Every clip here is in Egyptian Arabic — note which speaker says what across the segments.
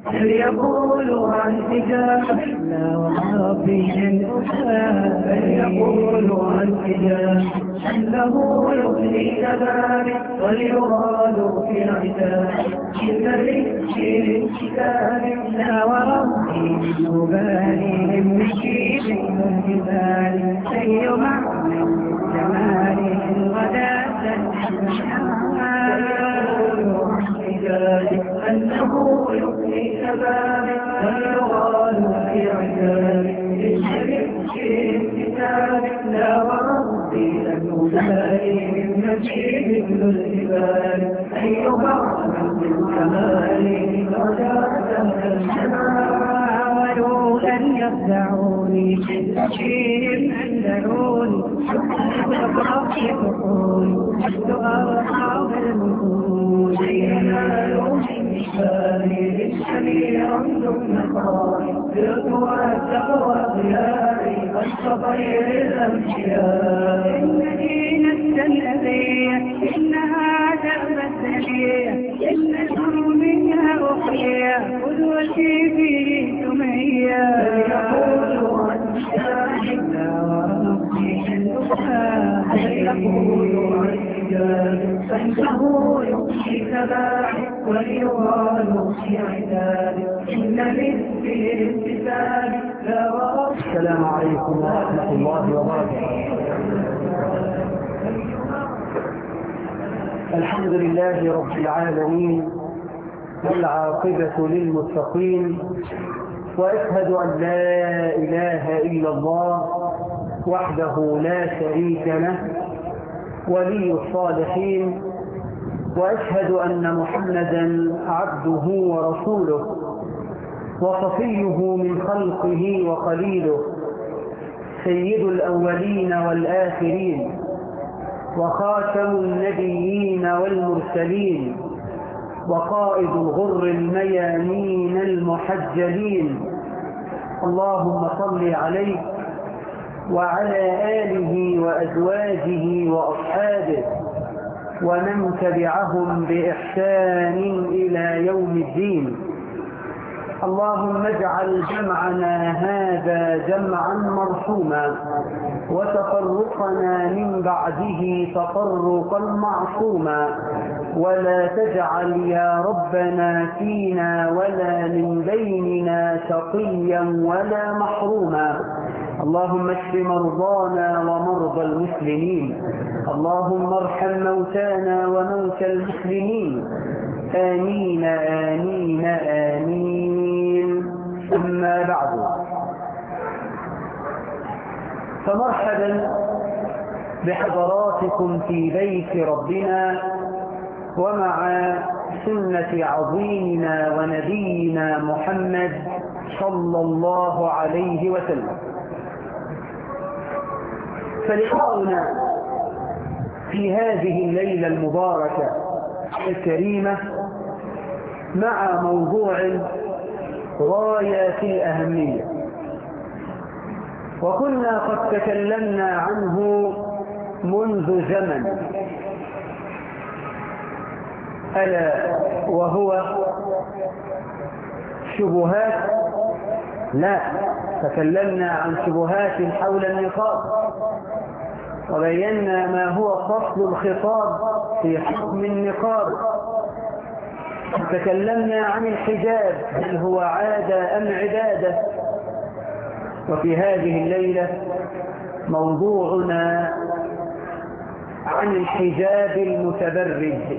Speaker 1: هل يقول عن حجاب لا وربي من هل يقول عن حجاب أنه يغني كذلك وليغال في العتاب إن في الكتاب لا وربي من مبالي من مشيب من جبال أي معنى جمال غداة أنه يغني كذلك وليغال في عتاب إن في الكتاب لا وربي لن أبالي من مشيب من الجبال أي معنى بالكمال غداة حاولوا أن يخدعوني شيء أنزلوني أطرف يفقون أصحاب المفروض ينالوا من شفاني سميرا ثم قال برتوى التقوى ضيائي والصبير الأمشياء إن دين النبي إنها دعوة النبي إن منها أخيا قدوتي فيه سميا يقول عن شاهدنا وربي يقول عن حجاب فانه يؤتي كباحث وليغال في عتاب إن مثل الامتثال لا ورب
Speaker 2: السلام عليكم ورحمة الله وبركاته الحمد لله رب العالمين والعاقبة للمتقين وأشهد أن لا إله إلا الله وحده لا شريك له ولي الصالحين وأشهد أن محمدا عبده ورسوله وصفيه من خلقه وخليله سيد الأولين والآخرين وخاتم النبيين والمرسلين وقائد الغر الميامين المحجلين اللهم صل عليه وعلى آله وأزواجه وأصحابه ومن تبعهم بإحسان إلى يوم الدين اللهم اجعل جمعنا هذا جمعا مرحوما وتفرقنا من بعده تفرقا معصوما ولا تجعل يا ربنا فينا ولا من بيننا شقيا ولا محروما اللهم اشف مرضانا ومرضى المسلمين اللهم ارحم موتانا وموتى المسلمين آمين آمين آمين أما بعد فمرحبا بحضراتكم في بيت ربنا ومع سنة عظيمنا ونبينا محمد صلى الله عليه وسلم فلقاؤنا في هذه الليلة المباركة الكريمة مع موضوع غاية في الأهمية وكنا قد تكلمنا عنه منذ زمن ألا وهو شبهات لا تكلمنا عن شبهات حول النقاط وبينا ما هو فصل الخطاب في حكم النقاب تكلمنا عن الحجاب هل هو عادة أم عبادة وفي هذه الليلة موضوعنا عن الحجاب المتبرج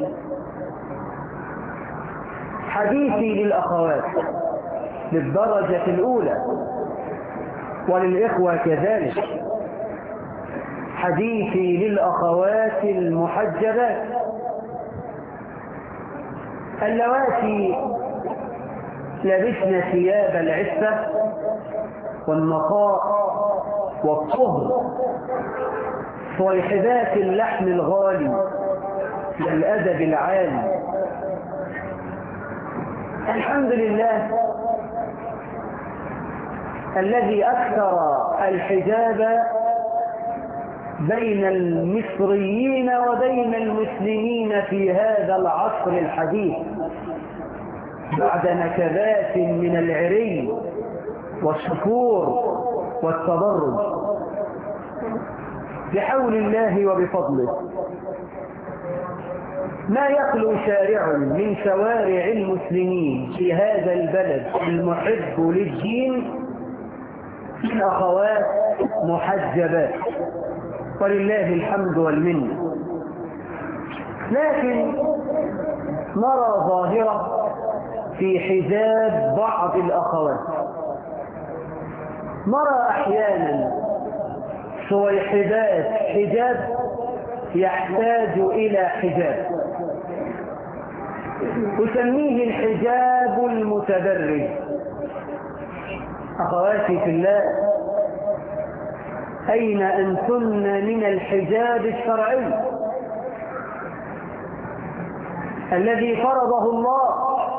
Speaker 2: حديثي للأخوات للدرجة الأولى وللإخوة كذلك حديثي للأخوات المحجبات اللواتي لبسن ثياب العفة والنقاء والطهر صيحبات اللحم الغالي والأدب العالي الحمد لله الذي أكثر الحجاب بين المصريين وبين المسلمين في هذا العصر الحديث بعد نكبات من العري والشكور والتضرج بحول الله وبفضله ما يخلو شارع من شوارع المسلمين في هذا البلد المحب للدين من أخوات محجبات ولله الحمد والمنه لكن نرى ظاهرة في حجاب بعض الأخوات نرى أحيانا صويحبات حجاب يحتاج إلى حجاب أسميه الحجاب المتبرج أخواتي في الله أين أنتن من الحجاب الشرعي الذي فرضه الله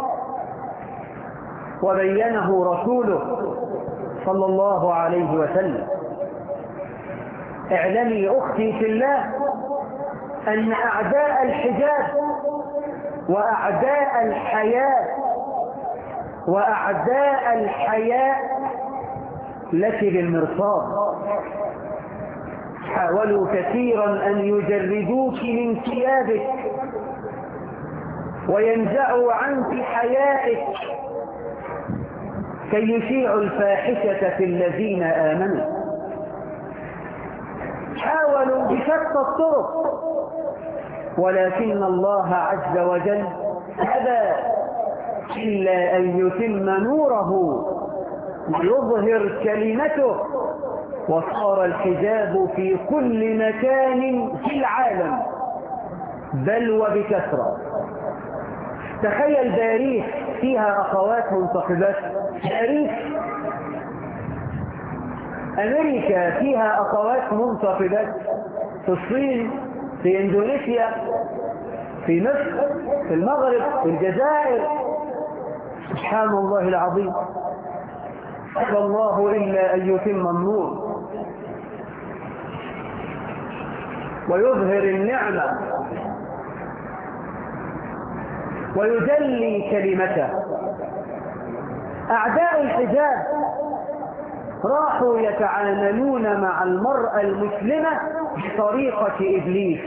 Speaker 2: وبينه رسوله صلى الله عليه وسلم اعلمي أختي في الله أن أعداء الحجاب وأعداء الحياة وأعداء الحياء لك بالمرصاد حاولوا كثيرا أن يجردوك من ثيابك وينزعوا عنك حيائك كي يشيعوا الفاحشة في الذين آمنوا حاولوا بشتى الطرق ولكن الله عز وجل أبى إلا أن يتم نوره ويظهر كلمته وصار الحجاب في كل مكان في العالم بل وبكثرة تخيل باريس فيها أخوات منتخبات باريس أمريكا فيها أخوات منتخبات في الصين في إندونيسيا في مصر في المغرب في الجزائر سبحان الله العظيم أبى الله إلا أن يتم النور ويظهر النعمة ويجلي كلمته أعداء الحجاب راحوا يتعاملون مع المرأة المسلمة بطريقة إبليس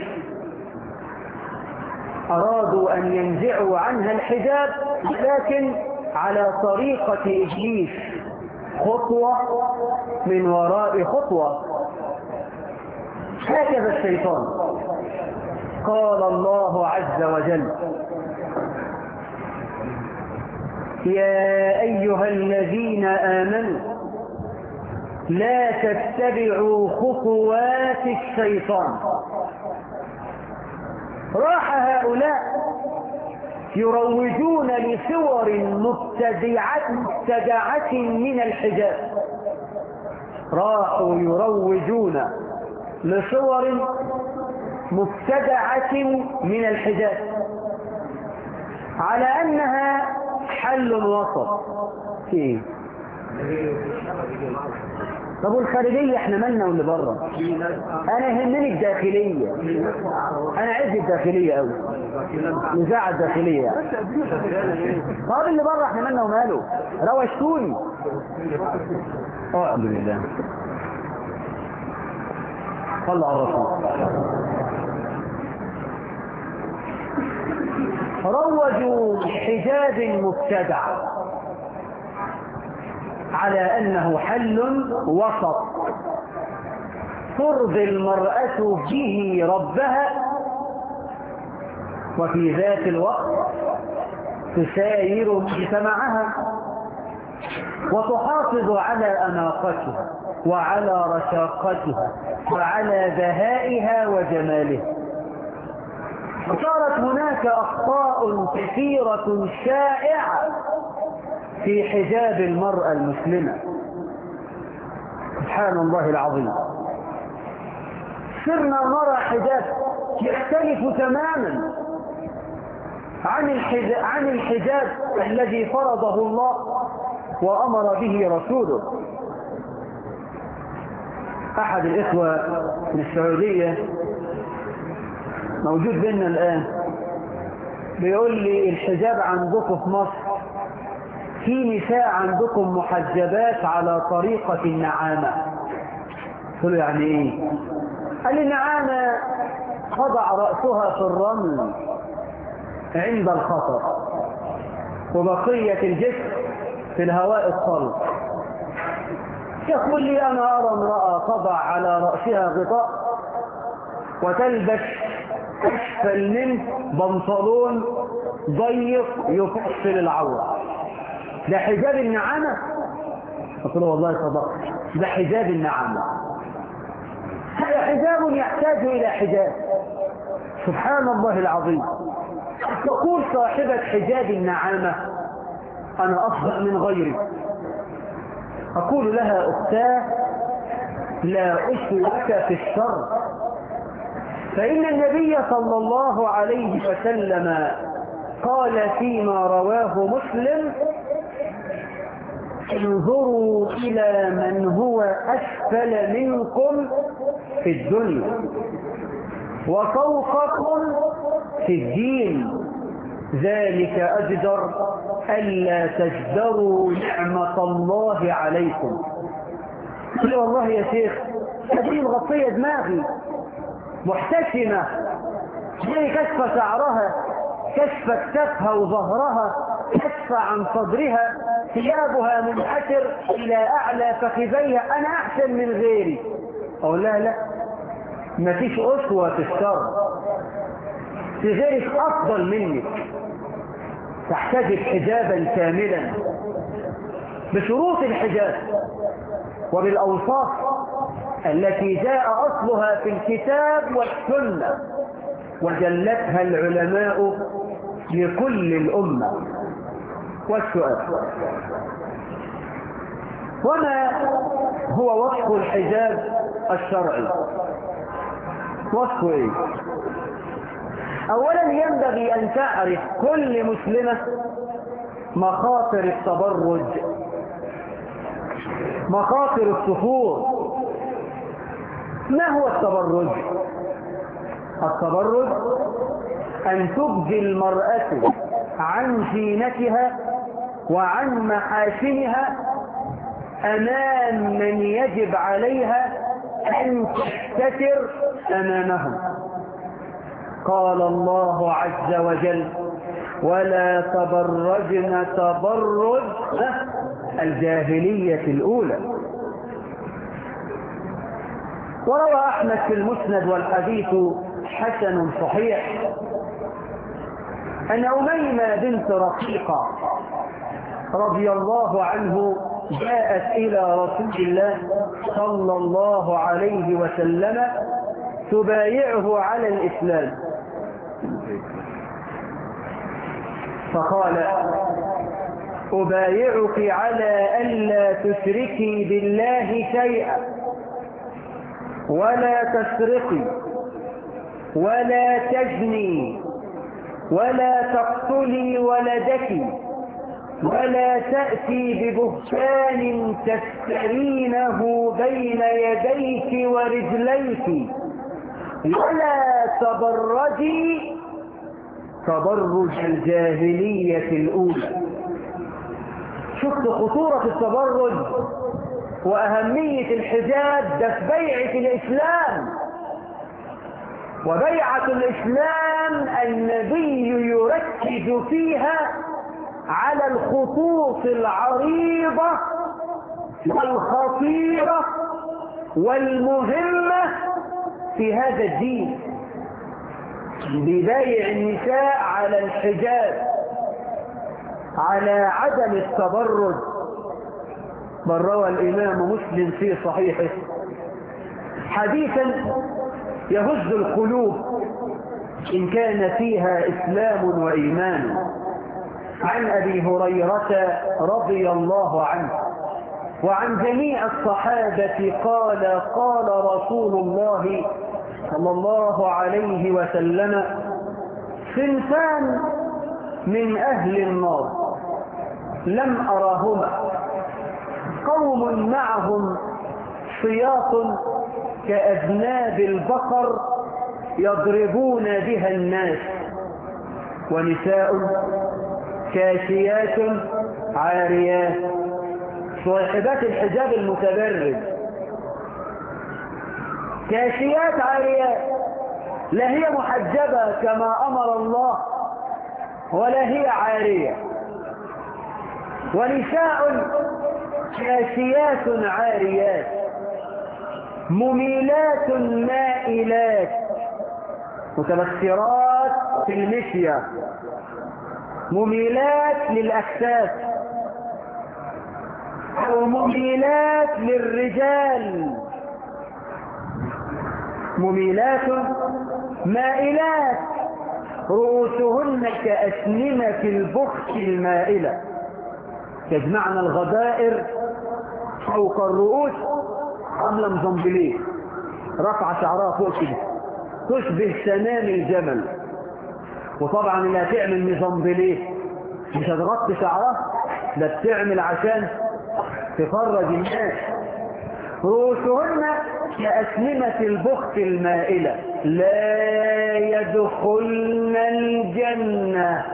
Speaker 2: أرادوا أن ينزعوا عنها الحجاب لكن على طريقة إبليس خطوة من وراء خطوة هكذا الشيطان قال الله عز وجل يا أيها الذين آمنوا لا تتبعوا خطوات الشيطان راح هؤلاء يروجون لصور مبتدعة مبتدعة من الحجاب راحوا يروجون لصور مبتدعة من الحجاب على أنها حل وسط ايه طب والخارجية احنا مالنا واللي بره انا يهمني الداخلية انا عايز الداخلية قوي نزاع الداخلية طب اللي بره احنا مالنا وماله روشتوني اعوذ بالله صلى على الرسول روجوا حجاب مبتدع على أنه حل وسط ترضي المرأة به ربها وفي ذات الوقت تساير مجتمعها وتحافظ على أناقتها وعلى رشاقتها وعلى بهائها وجمالها وصارت هناك أخطاء كثيرة شائعة في حجاب المرأة المسلمة سبحان الله العظيم صرنا نرى حجاب يختلف تماما عن الحجاب, عن الحجاب الذي فرضه الله وأمر به رسوله أحد الإخوة من السعودية موجود بيننا الآن بيقول لي الحجاب عندكم في مصر في نساء عندكم محجبات على طريقة النعامة قلت له يعني ايه قال لي النعامة تضع رأسها في الرمل عند الخطر وبقية الجسم في الهواء الصلب يقول لي أنا أرى امرأة تضع على رأسها غطاء وتلبس أسفل منه بنطلون ضيق يفصل العورة ده حجاب النعامة قلت له والله صدقت ده حجاب النعامة هذا حجاب يحتاج إلى حجاب سبحان الله العظيم تقول صاحبة حجاب النعامة أنا أفضل من غيري أقول لها أختاه لا أشرك في الشر فإن النبي صلى الله عليه وسلم قال فيما رواه مسلم انظروا إلى من هو أسفل منكم في الدنيا وفوقكم في الدين ذلك أجدر ألا تجدروا نعمة الله عليكم قل والله يا شيخ هذه مغطية دماغي محتشمة هي كشف شعرها كشف كتفها وظهرها كشف عن صدرها ثيابها منحسر إلى أعلى فخذيها أنا أحسن من غيري أقول لا لا ما فيش أسوة في الشر في غيرك أفضل منك تحتاج حجابا كاملا بشروط الحجاب وبالأوصاف التي جاء أصلها في الكتاب والسنة وجلتها العلماء لكل الأمة والسؤال وما هو وصف الحجاب الشرعي وصفه ايه اولا ينبغي ان تعرف كل مسلمة مخاطر التبرج مخاطر السفور ما هو التبرج التبرج ان تبدي المرأة عن زينتها وعن محاسنها امام من يجب عليها ان تستتر امامهم قال الله عز وجل ولا تبرجن تبرج الجاهلية الأولى وروى أحمد في المسند والحديث حسن صحيح أن أميمة بنت رقيقة رضي الله عنه جاءت إلى رسول الله صلى الله عليه وسلم تبايعه على الإسلام فقال أبايعك على ألا تشركي بالله شيئا ولا تسرقي ولا تجني ولا تقتلي ولدك ولا تأتي ببهتان تفترينه بين يديك ورجليك ولا تبرجي تبرج الجاهلية الأولى شفت خطورة التبرج وأهمية الحجاب ده في بيعة الإسلام وبيعة الإسلام النبي يركز فيها على الخطوط العريضة والخطيرة والمهمة في هذا الدين ببايع النساء على الحجاب على عدم التبرج بل روى الإمام مسلم في صحيحه حديثا يهز القلوب إن كان فيها إسلام وإيمان عن أبي هريرة رضي الله عنه وعن جميع الصحابة قال قال رسول الله صلى الله عليه وسلم صنفان من أهل النار لم أراهما قوم معهم سياط كأذناب البقر يضربون بها الناس ونساء كاسيات عاريات صاحبات الحجاب المتبرج كاشيات عاريات لا هي محجبة كما أمر الله ولا هي عارية ونساء كاسيات عاريات مميلات مائلات متبصرات في المشية مميلات للأكتاف أو مميلات للرجال مميلات مائلات رؤوسهن كأسنمة البخت المائلة تجمعن الغدائر فوق الرؤوس عاملة مزنبليه رفع شعرها فوق كده تشبه سنام الجمل وطبعا اللي هتعمل مزنبليه مش هتغطي شعرها ده بتعمل عشان تفرج الناس رؤوسهن كأسنمة البخت المائلة لا يدخلن الجنة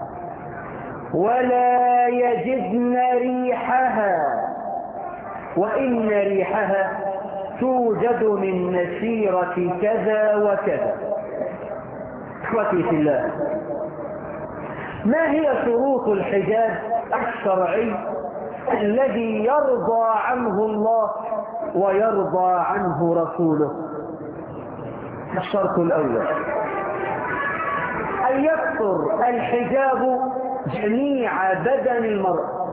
Speaker 2: ولا يجدن ريحها وإن ريحها توجد من مسيرة كذا وكذا اخوتي في الله ما هي شروط الحجاب الشرعي الذي يرضى عنه الله ويرضى عنه رسوله الشرط الأول أن يكثر الحجاب جميع بدن المرأة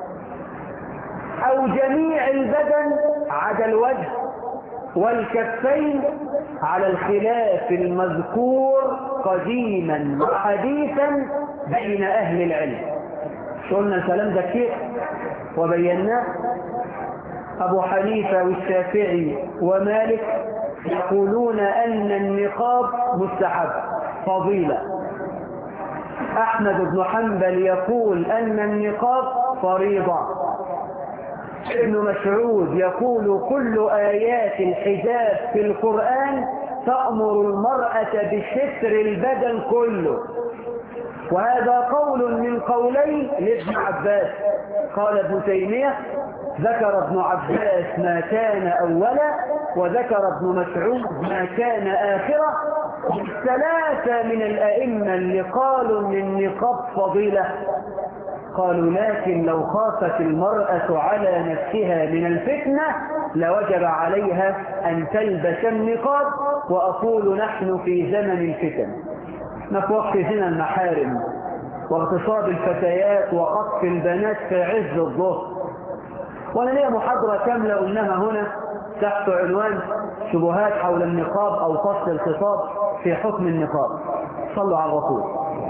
Speaker 2: أو جميع البدن عدا الوجه والكفين على الخلاف المذكور قديما وحديثا بين أهل العلم قلنا الكلام ده كيف وبيناه أبو حنيفة والشافعي ومالك يقولون أن النقاب مستحب فضيلة أحمد بن حنبل يقول أن النقاب فريضة ابن مسعود يقول كل آيات الحجاب في القرآن تأمر المرأة بستر البدن كله وهذا قول من قولي لابن عباس قال ابن تيمية ذكر ابن عباس ما كان أولا وذكر ابن مسعود ما كان آخرة الثلاثة من الأئمة اللي قالوا من النقاب فضيلة قالوا لكن لو خافت المرأة على نفسها من الفتنة لوجب عليها أن تلبس النقاب وأقول نحن في زمن الفتن في وقت زنا المحارم واغتصاب الفتيات وقطف البنات في عز الظهر وانا ليا محاضرة كاملة قلناها هنا تحت عنوان شبهات حول النقاب او فصل الخطاب في حكم النقاب صلوا على الرسول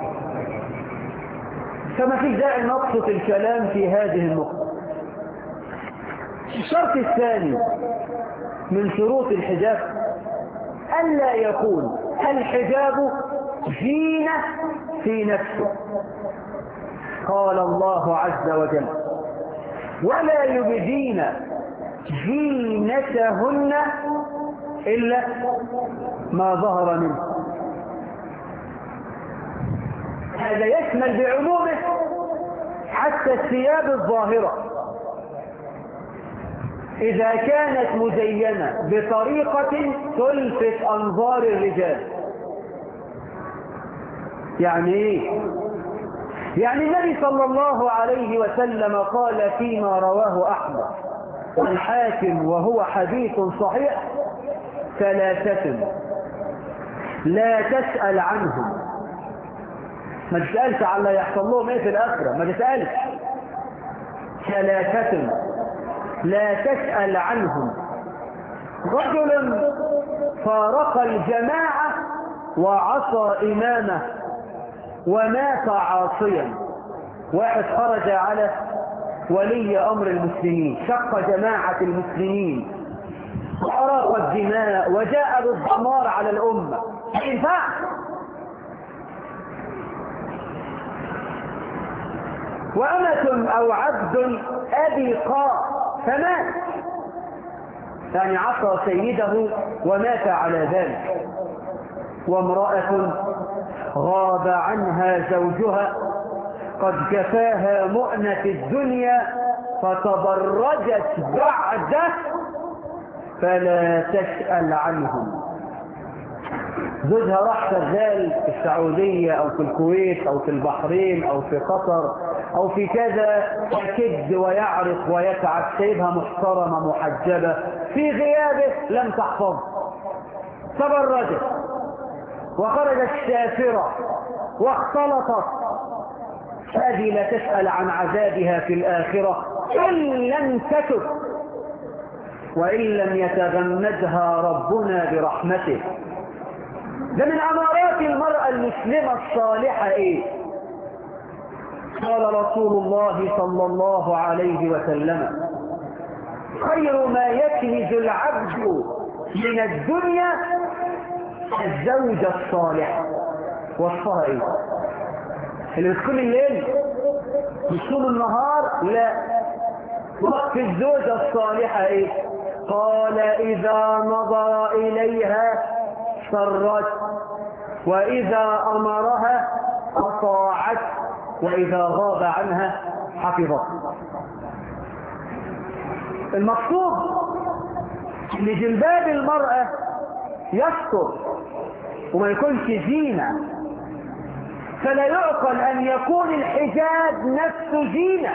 Speaker 2: فما في داعي نبسط الكلام في هذه النقطة الشرط الثاني من شروط الحجاب ألا يكون الحجاب زينة في نفسه قال الله عز وجل ولا يبدين زينتهن إلا ما ظهر منه هذا يشمل بعمومه حتى الثياب الظاهرة إذا كانت مزينة بطريقة تلفت أنظار الرجال يعني ايه يعني النبي صلى الله عليه وسلم قال فيما رواه أحمد الحاكم وهو حديث صحيح ثلاثة لا تسأل عنهم ما تسألش على اللي يحصل لهم ايه في الآخرة ما تسألش ثلاثة لا تسأل عنهم رجل فارق الجماعة وعصى إمامه ومات عاصيا واحد خرج على ولي أمر المسلمين شق جماعة المسلمين وأراق الدماء وجاء بالدمار على الأمة ينفع وأمة أو عبد أبي قاء فمات يعني عصى سيده ومات على ذلك وامرأة غاب عنها زوجها قد كفاها مؤنة الدنيا فتبرجت بعده فلا تسأل عنهم زوجها راح شغال في السعودية أو في الكويت أو في البحرين أو في قطر أو في كذا يكد ويعرق ويتعب سيبها محترمة محجبة في غيابه لم تحفظ تبرجت وخرجت سافرة واختلطت هذه لا تسأل عن عذابها في الآخرة إن لم تتب وإن لم يتغمدها ربنا برحمته ده من أمارات المرأة المسلمة الصالحة إيه قال رسول الله صلى الله عليه وسلم خير ما يكنز العبد من الدنيا الزوجة الصالحة وصفها ايه اللي بتكون الليل مش طول النهار لا وقت الزوجة الصالحة ايه قال اذا نظر اليها سرت واذا امرها اطاعت واذا غاب عنها حفظت المقصود ان جلباب المرأة يستر وما يكونش زينة فلا يعقل ان يكون الحجاب نفسه زينة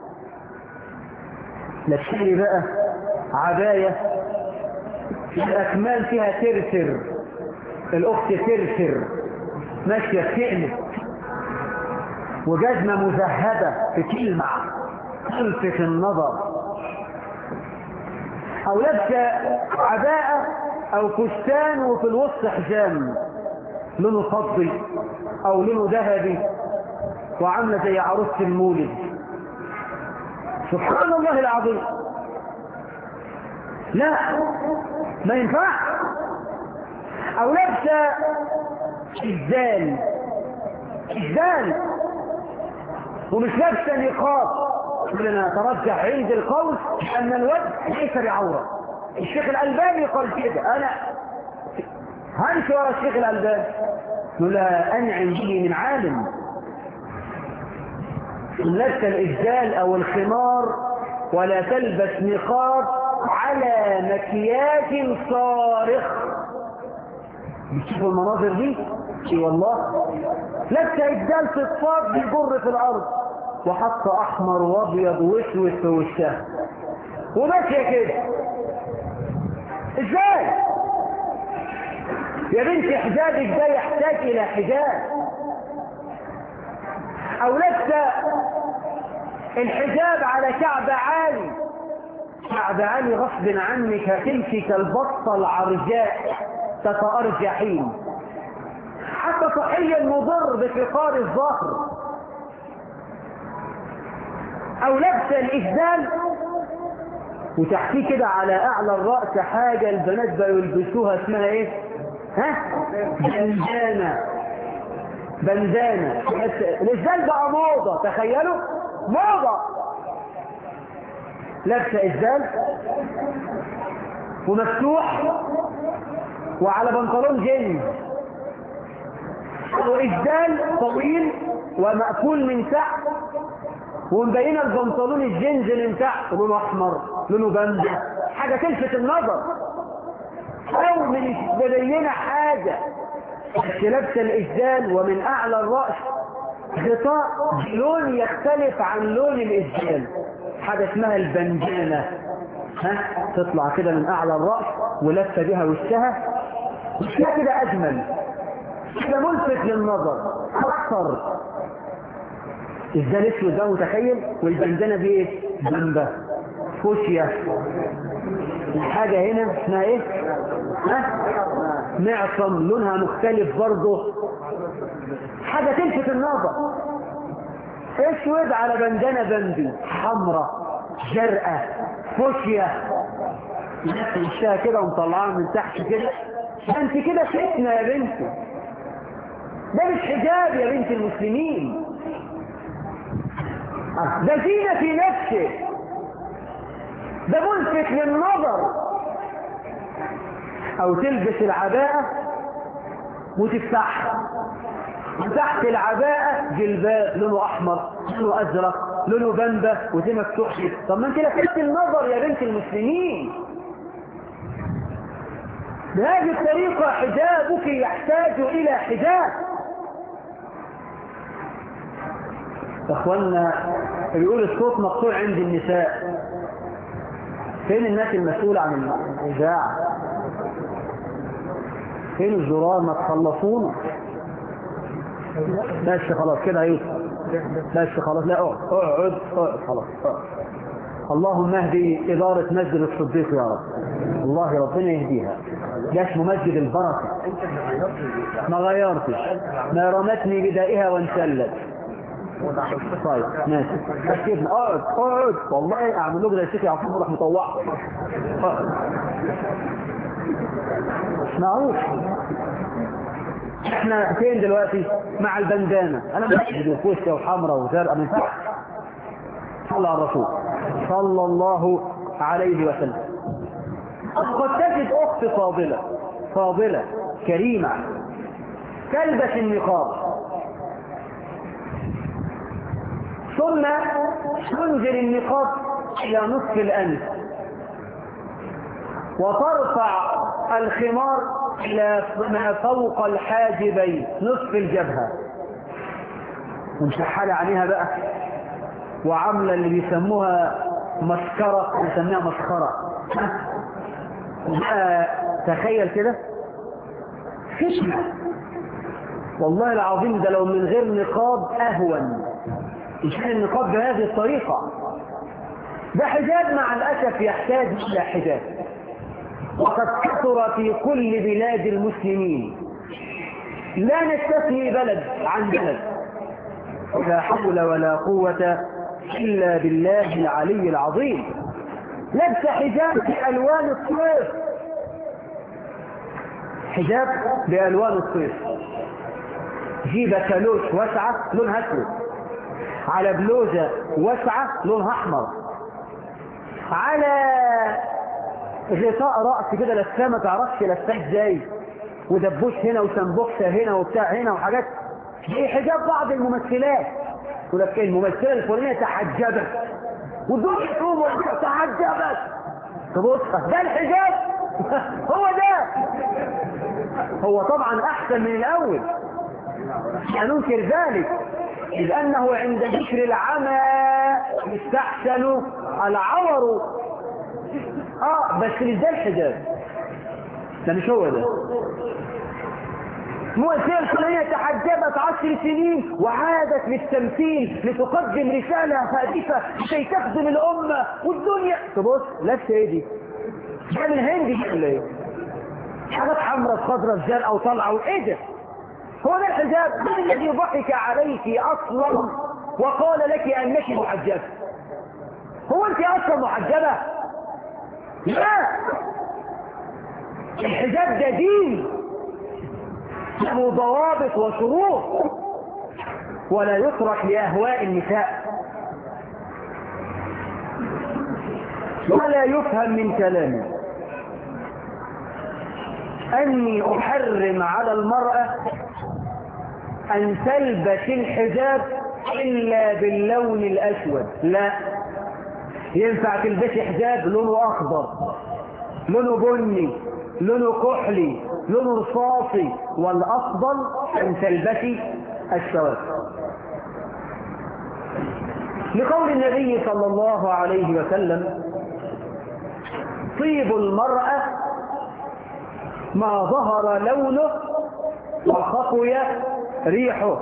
Speaker 2: لا تشتري بقى عباية الاكمال فيها ترسر الاخت ترسر ماشية بتقلب وجزمة مذهبة بتلمع تلفت النظر او لابسة عباءة او فستان وفي الوسط حجام لونه فضي او لونه ذهبي وعاملة زي عروسة المولد سبحان الله العظيم لا ما ينفع او لابسة الزال الزال ومش لابسة نقاب لنا نترجح عند القول ان الوجه ليس بعورة الشيخ الألباني قال كده انا همشي ورا الشيخ الألباني يقول لها انعم به من عالم لبس الإجزال أو الخمار ولا تلبس نقاب على مكياج صارخ بتشوفوا المناظر دي اي والله لبس إجزال في الصاد بيجر في الأرض وحط أحمر وأبيض واسود في وشها وماشية كده ازاي يا بنت حجابك ده يحتاج إلى حجاب او لبس الحجاب على كعب عالي كعب عالي غصب عنك هتمشي كالبطة العرجاء تتأرجحين حتى صحيا مضر بفقار الظهر او لبس الإجدال وتحتيه كده على اعلى الرأس حاجة البنات بقوا يلبسوها اسمها ايه ها بندانة بندانة الإزدال بقى موضة تخيلوا موضة لابسة إزدال ومفتوح وعلى بنطلون جينز وإزدال طويل ومقفول من تحت ومبينه البنطلون الجينز من تحت لونه احمر لونه بندا حاجه تلفت النظر او من مبينه حاجه بس لابسه الاسدال ومن اعلى الراس غطاء لون يختلف عن لون الاسدال حاجه اسمها البنجانه ها تطلع كده من اعلى الراس ولفه بها وشها وشها كده اجمل كده ملفت للنظر اكثر الزال اسود ده متخيل والبندانه دي ايه بمبه فوشيا الحاجة هنا اسمها ايه ها معصم لونها مختلف برضه حاجة تلفت النظر اسود على بندانة بندي حمراء جرقة فوشيا وشها كده ومطلعاها من تحت كده ده انت كده فتنة يا بنتي ده مش حجاب يا بنت المسلمين ده زينة في نفسه ده ملفت للنظر او تلبس العباءة وتفتحها وتحت العباءة جلباب لونه أحمر لونه أزرق لونه بنبة وزي مفتوح كده طب ما أنت لفتت النظر يا بنت المسلمين بهذه الطريقة حجابك يحتاج إلى حجاب اخوانا بيقول الصوت مقطوع عند النساء فين الناس المسؤولة عن الإذاعة فين الزرار ما تخلصونا بس خلاص كده يوسف بس خلاص لا اقعد اقعد اقعد خلاص اقعد اللهم اهدي إدارة مسجد الصديق يا رب الله ربنا يهديها ده اسمه مسجد البركة ما غيرتش ما رمتني بدائها وانسلت طيب ماشي بس كده اقعد اقعد والله اعمل له زي الشيخ يعقوب راح مطوعه اقعد معروف احنا فين دلوقتي مع البندانة انا مسجد وفوسة وحمراء وزرقاء ما ينفعش صلى على الرسول صلى الله عليه وسلم قد تجد اخت فاضلة فاضلة كريمة تلبس النقاب ثم تنزل النقاب الى نصف الانف وترفع الخمار الى ما فوق الحاجبين نصف الجبهة ومشحلة عليها بقى وعاملة اللي بيسموها مسكرة بيسميها مسخرة بقى تخيل كده خشمة والله العظيم ده لو من غير نقاب أهون يشيل النقاب بهذه الطريقة ده حجاب مع الأسف يحتاج إلى حجاب وقد كثر في كل بلاد المسلمين لا نستثني بلد عن بلد لا حول ولا قوة إلا بالله العلي العظيم لبس حجاب بألوان الصيف حجاب بألوان الصيف جيبة كالوش واسعة لونها أسود على بلوزة واسعة لونها أحمر على غطاء رأس كده لفاه ما تعرفش لفاه ازاي ودبوش هنا وسنبوكسة هنا وبتاع هنا وحاجات دي حجاب بعض الممثلات يقول لك الممثلة الفلانية تحجبت ودول يقوموا تحجبت تبص ده الحجاب هو ده هو طبعا احسن من الاول لا ننكر ذلك إذ أنه عند ذكر العمى يستحسن العور اه بس مش ده الحجاب ده مش هو ده مؤثرة الفلانية تحجبت عشر سنين وعادت للتمثيل لتقدم رسالة هادفة كي تخدم الأمة والدنيا تبص لابسة ايه دي؟ ده من هندي دي ولا ايه؟ حاجات حمراء خضراء زرقاء وطالعة وايه ده؟ هو ده الحجاب من الذي ضحك عليك أصلا وقال لك أنك محجبة هو أنت أصلا محجبة؟ لا الحجاب ده دين له ضوابط وشروط ولا يترك لأهواء النساء ولا يفهم من كلامي أني أحرم على المرأة أن تلبس الحجاب إلا باللون الأسود لا ينفع تلبسي حجاب لونه أخضر لونه بني لونه كحلي لونه رصاصي والأفضل أن تلبسي السواد لقول النبي صلى الله عليه وسلم طيب المرأة ما ظهر لونه وخفي ريحه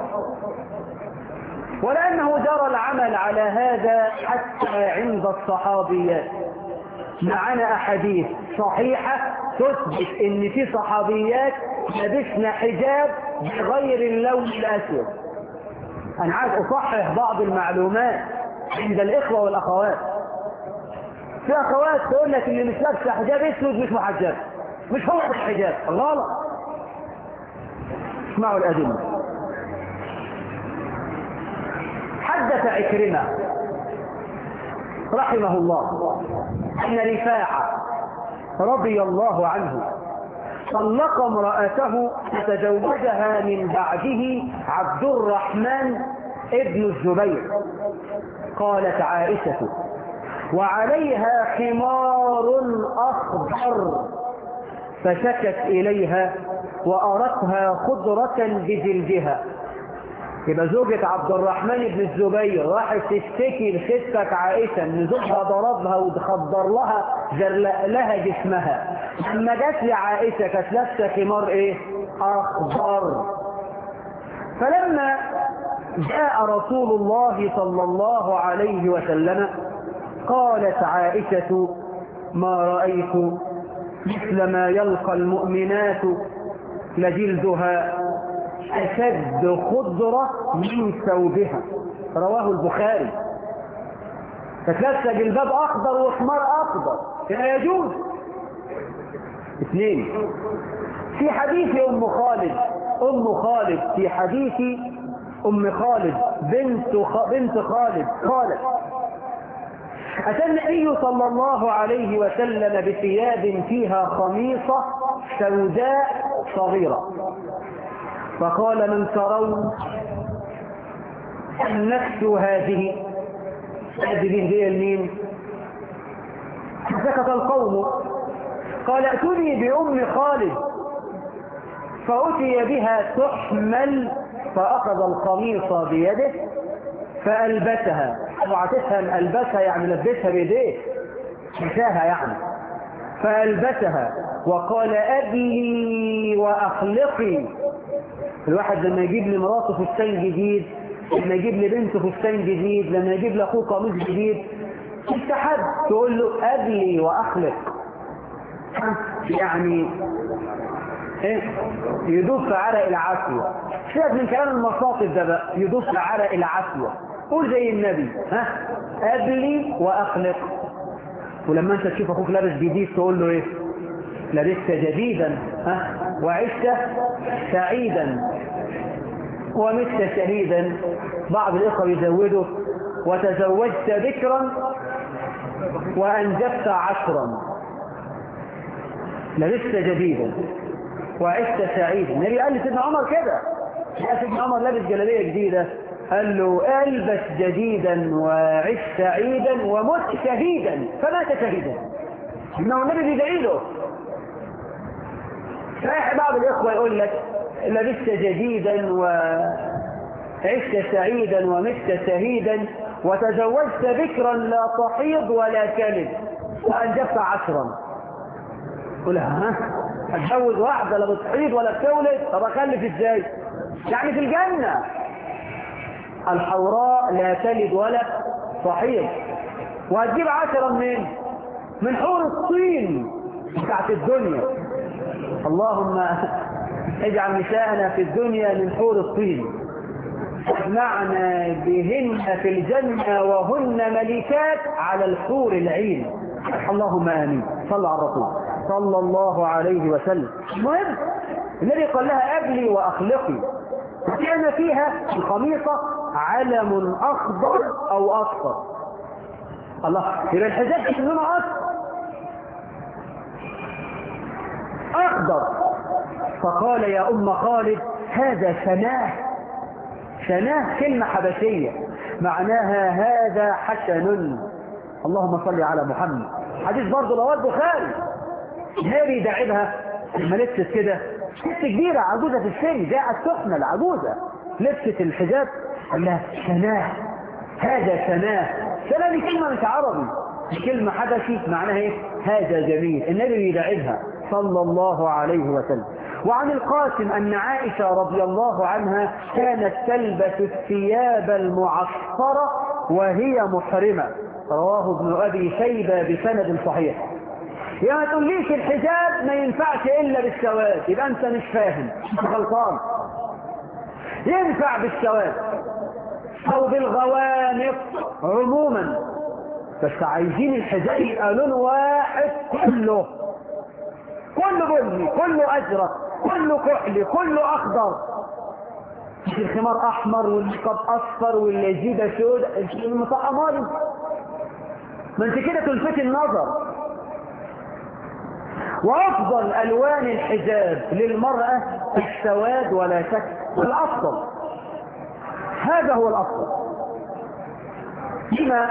Speaker 2: ولأنه جرى العمل على هذا حتى عند الصحابيات معنا أحاديث صحيحة تثبت ان في صحابيات لبسنا حجاب بغير اللون الأسود أنا عايز أصحح بعض المعلومات عند الإخوة والأخوات في أخوات تقول لك اللي مش لابسه حجاب أسود مش محجب مش هو الحجاب غلط اسمعوا الأدلة حدث عكرمة رحمه الله أن رفاعة رضي الله عنه طلق امرأته فتزوجها من بعده عبد الرحمن ابن الزبير قالت عائشة وعليها حمار أخضر فشكت إليها وأرتها خضرة بجلدها يبقى زوجة عبد الرحمن بن الزبير راحت تشتكي لستك عائشة ان زوجها ضربها وخضر لها زرلق لها جسمها لما جت لعائشة كانت لابسة خمار ايه؟ اخضر فلما جاء رسول الله صلى الله عليه وسلم قالت عائشة ما رأيت مثل ما يلقى المؤمنات لجلدها أشد خضرة من ثوبها رواه البخاري فتلبس جلباب أخضر وحمار أخضر هنا يجوز اثنين في حديث أم خالد أم خالد في حديث أم خالد بنت خ... بنت خالد قالت أتى النبي صلى الله عليه وسلم بثياب فيها خميصة سوداء صغيرة فقال من ترون النفس هذه هذه هي المين سكت القوم قال ائتني بأم خالد فأتي بها تحمل فأخذ القميص بيده فألبسها اوعى تفهم ألبسها يعني لبسها بيديه مشاها يعني فألبسها وقال أبي وأخلقي الواحد لما يجيب لمراته فستان جديد لما يجيب لبنته فستان جديد لما يجيب لاخوه قميص جديد تستحب تقول له أبلي وأخلق يعني ايه يدوب في عرق العافية سيبك من كلام المصاطب ده بقى يدوب في عرق العافية قول زي النبي ها أبلي وأخلق ولما انت تشوف اخوك لابس جديد تقول له ايه لبست جديدا ها وعشت سعيدا ومت شهيدا بعض الإخوة يزودوا وتزوجت بكرا وأنجبت عشرا لبست جديدا وعشت سعيدا النبي قال لسيدنا عمر كده سيدنا عمر لابس جلابيه جديده قال له البس جديدا وعش سعيدا ومت شهيدا فمات شهيدا انه النبي بيدعي له صحيح بعض الاخوه يقول لك لبست جديدا وعشت سعيدا ومت شهيدا وتزوجت بكرا لا تحيض ولا كلب وانجبت عشرا قول ها اتجوز واحده لا بتحيض ولا بتولد طب اخلف ازاي يعني في الجنه الحوراء لا تلد ولا تحيض وهتجيب عشرة منين من حور الصين بتاعت الدنيا اللهم اجعل نساءنا في الدنيا من حور الصين اجمعنا بهن في الجنة وهن ملكات على الحور العين اللهم امين صلى على الرسول صلى الله عليه وسلم المهم النبي قال لها ابلي واخلقي وكان فيها القميصة علم اخضر او اصفر الله يبقى الحجاب مش لونه اصفر اخضر فقال يا ام خالد هذا سناه سناه كلمة حبشية معناها هذا حسن اللهم صل على محمد حديث برضه رواه البخاري النبي داعبها لما لبست كده ست كبيرة عجوزة في السن جاءت سخنة العجوزة لبست الحجاب قال لها سناه هذا سناه سناه دي كلمة مش عربي دي كلمة حبشي معناها ايه هذا جميل النبي بيداعبها صلى الله عليه وسلم وعن القاسم أن عائشة رضي الله عنها كانت تلبس الثياب المعصرة وهي محرمة رواه ابن أبي شيبة بسند صحيح يا ما تقوليش الحجاب ما ينفعش إلا بالسواد يبقى أنت مش فاهم غلطان ينفع بالسواد أو بالغوامق عموما بس عايزين الحجاب يبقى لون واحد كله كله بني كله أزرق كله كحلي كله أخضر مش الخمار أحمر والنقاب أصفر والجيبة سود المطقمات ما انت كده تلفت النظر وأفضل ألوان الحجاب للمرأة السواد ولا شك الأفضل هذا هو الأفضل لما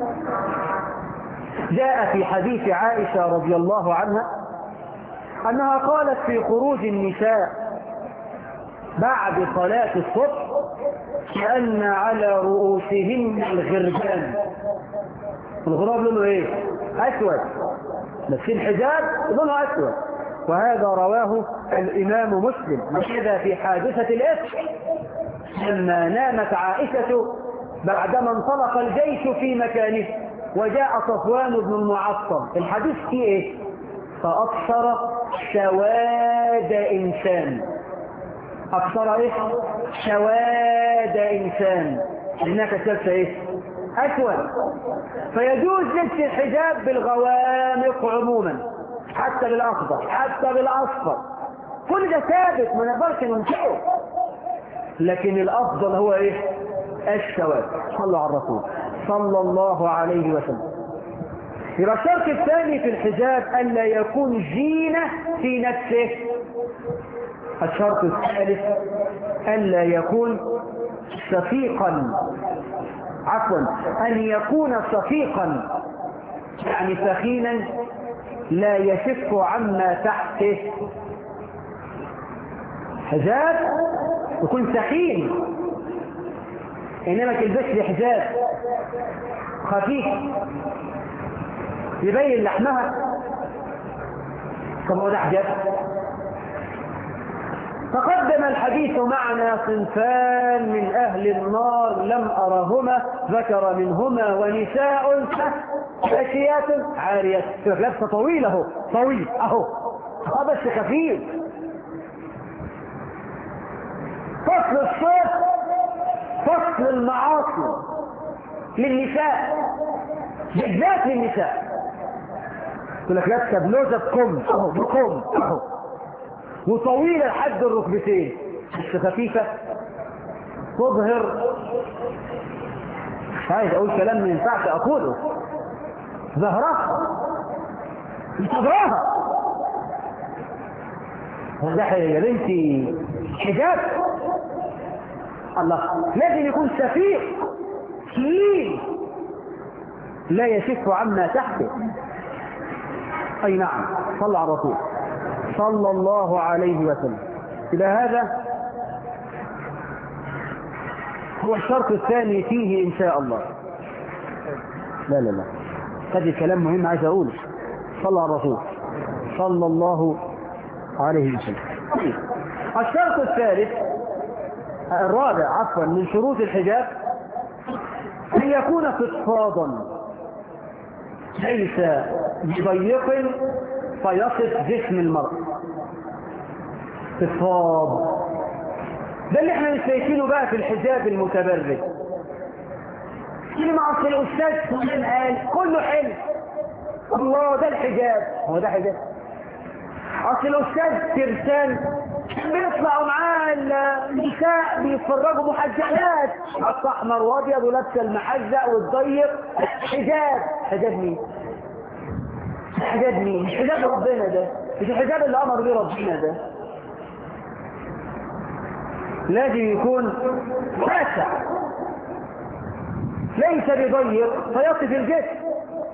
Speaker 2: جاء في حديث عائشة رضي الله عنها أنها قالت في خروج النساء بعد صلاة الصبح كأن على رؤوسهن الغربان الغراب لونه ايه اسود بس الحجاب لونه اسود وهذا رواه الامام مسلم وكذا في حادثة الاسم لما نامت عائشة بعدما انطلق الجيش في مكانه وجاء صفوان بن المعطل الحديث فيه ايه فأبصر سواد إنسان أبصر ايه سواد إنسان إنك كتبت ايه أسود فيجوز لبس الحجاب بالغوامق عموما حتى بالأخضر حتى بالأصفر كل ده ثابت ما نقدرش ننكره لكن الأفضل هو إيه السواد صلوا على الرسول صلى الله عليه وسلم يبقى الشرط الثاني في الحجاب ألا يكون زينة في نفسه الشرط الثالث ألا يكون شفيقا عفوا أن يكون صفيقا يعني سخينا لا يشف عما تحته حجاب يكون سخين إنما تلبس حجاب خفيف يبين لحمها طب هو ده حجاب تقدم الحديث معنا صنفان من أهل النار لم أرهما ذكر منهما ونساء أشيات عارية لبسة طويلة اهو طويل أهو أه بس خفيف فصل الصيف فصل المعاصي للنساء بالذات للنساء يقول لك لابسه بلوزه بكم اهو بكم اهو وطويلة لحد الركبتين بس خفيفة تظهر مش عايز اقول كلام ما ينفعش اقوله ظهرها ظهرها ده يا بنتي حجاب الله لازم يكون سفيق تقيل لا يشف عما تحته اي نعم صلى على الرسول صلى الله عليه وسلم إلى هذا هو الشرط الثاني فيه إن شاء الله لا لا لا هذا كلام مهم عايز أقوله صلى على الرسول صلى الله عليه وسلم الشرط الثالث الرابع عفوا من شروط الحجاب أن يكون فضفاضا ليس بضيق فيصف جسم المرء فضفاض ده اللي احنا مش شايفينه بقى في الحجاب المتبرج اللي مع اصل الاستاذ فلان قال كله حلو الله ده الحجاب هو ده حجاب اصل الاستاذ ترسان بيطلعوا معاه النساء بيتفرجوا محجبات حط احمر وابيض ولابسه المحزق والضيق حجاب حجاب مين؟ حجاب مين؟ مش حجاب ربنا ده مش الحجاب اللي امر بيه ربنا ده لازم يكون واسع ليس بضيق فيصف الجسم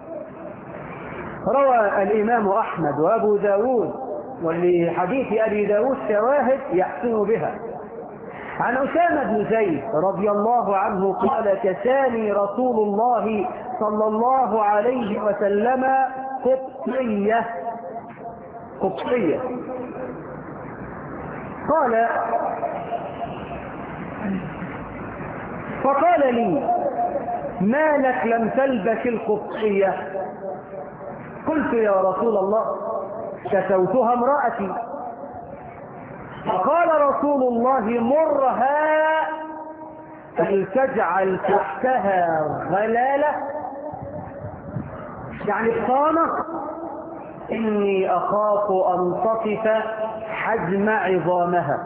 Speaker 2: روى الإمام أحمد وأبو داود ولحديث أبي داود شواهد يحسن بها عن أسامة بن زيد رضي الله عنه قال كساني رسول الله صلى الله عليه وسلم قبطية قبطية قال فقال لي ما لك لم تلبس القبطية قلت يا رسول الله كسوتها امرأتي فقال رسول الله مرها فلتجعل تحتها غلالة يعني الصانة إني أخاف أن تصف حجم عظامها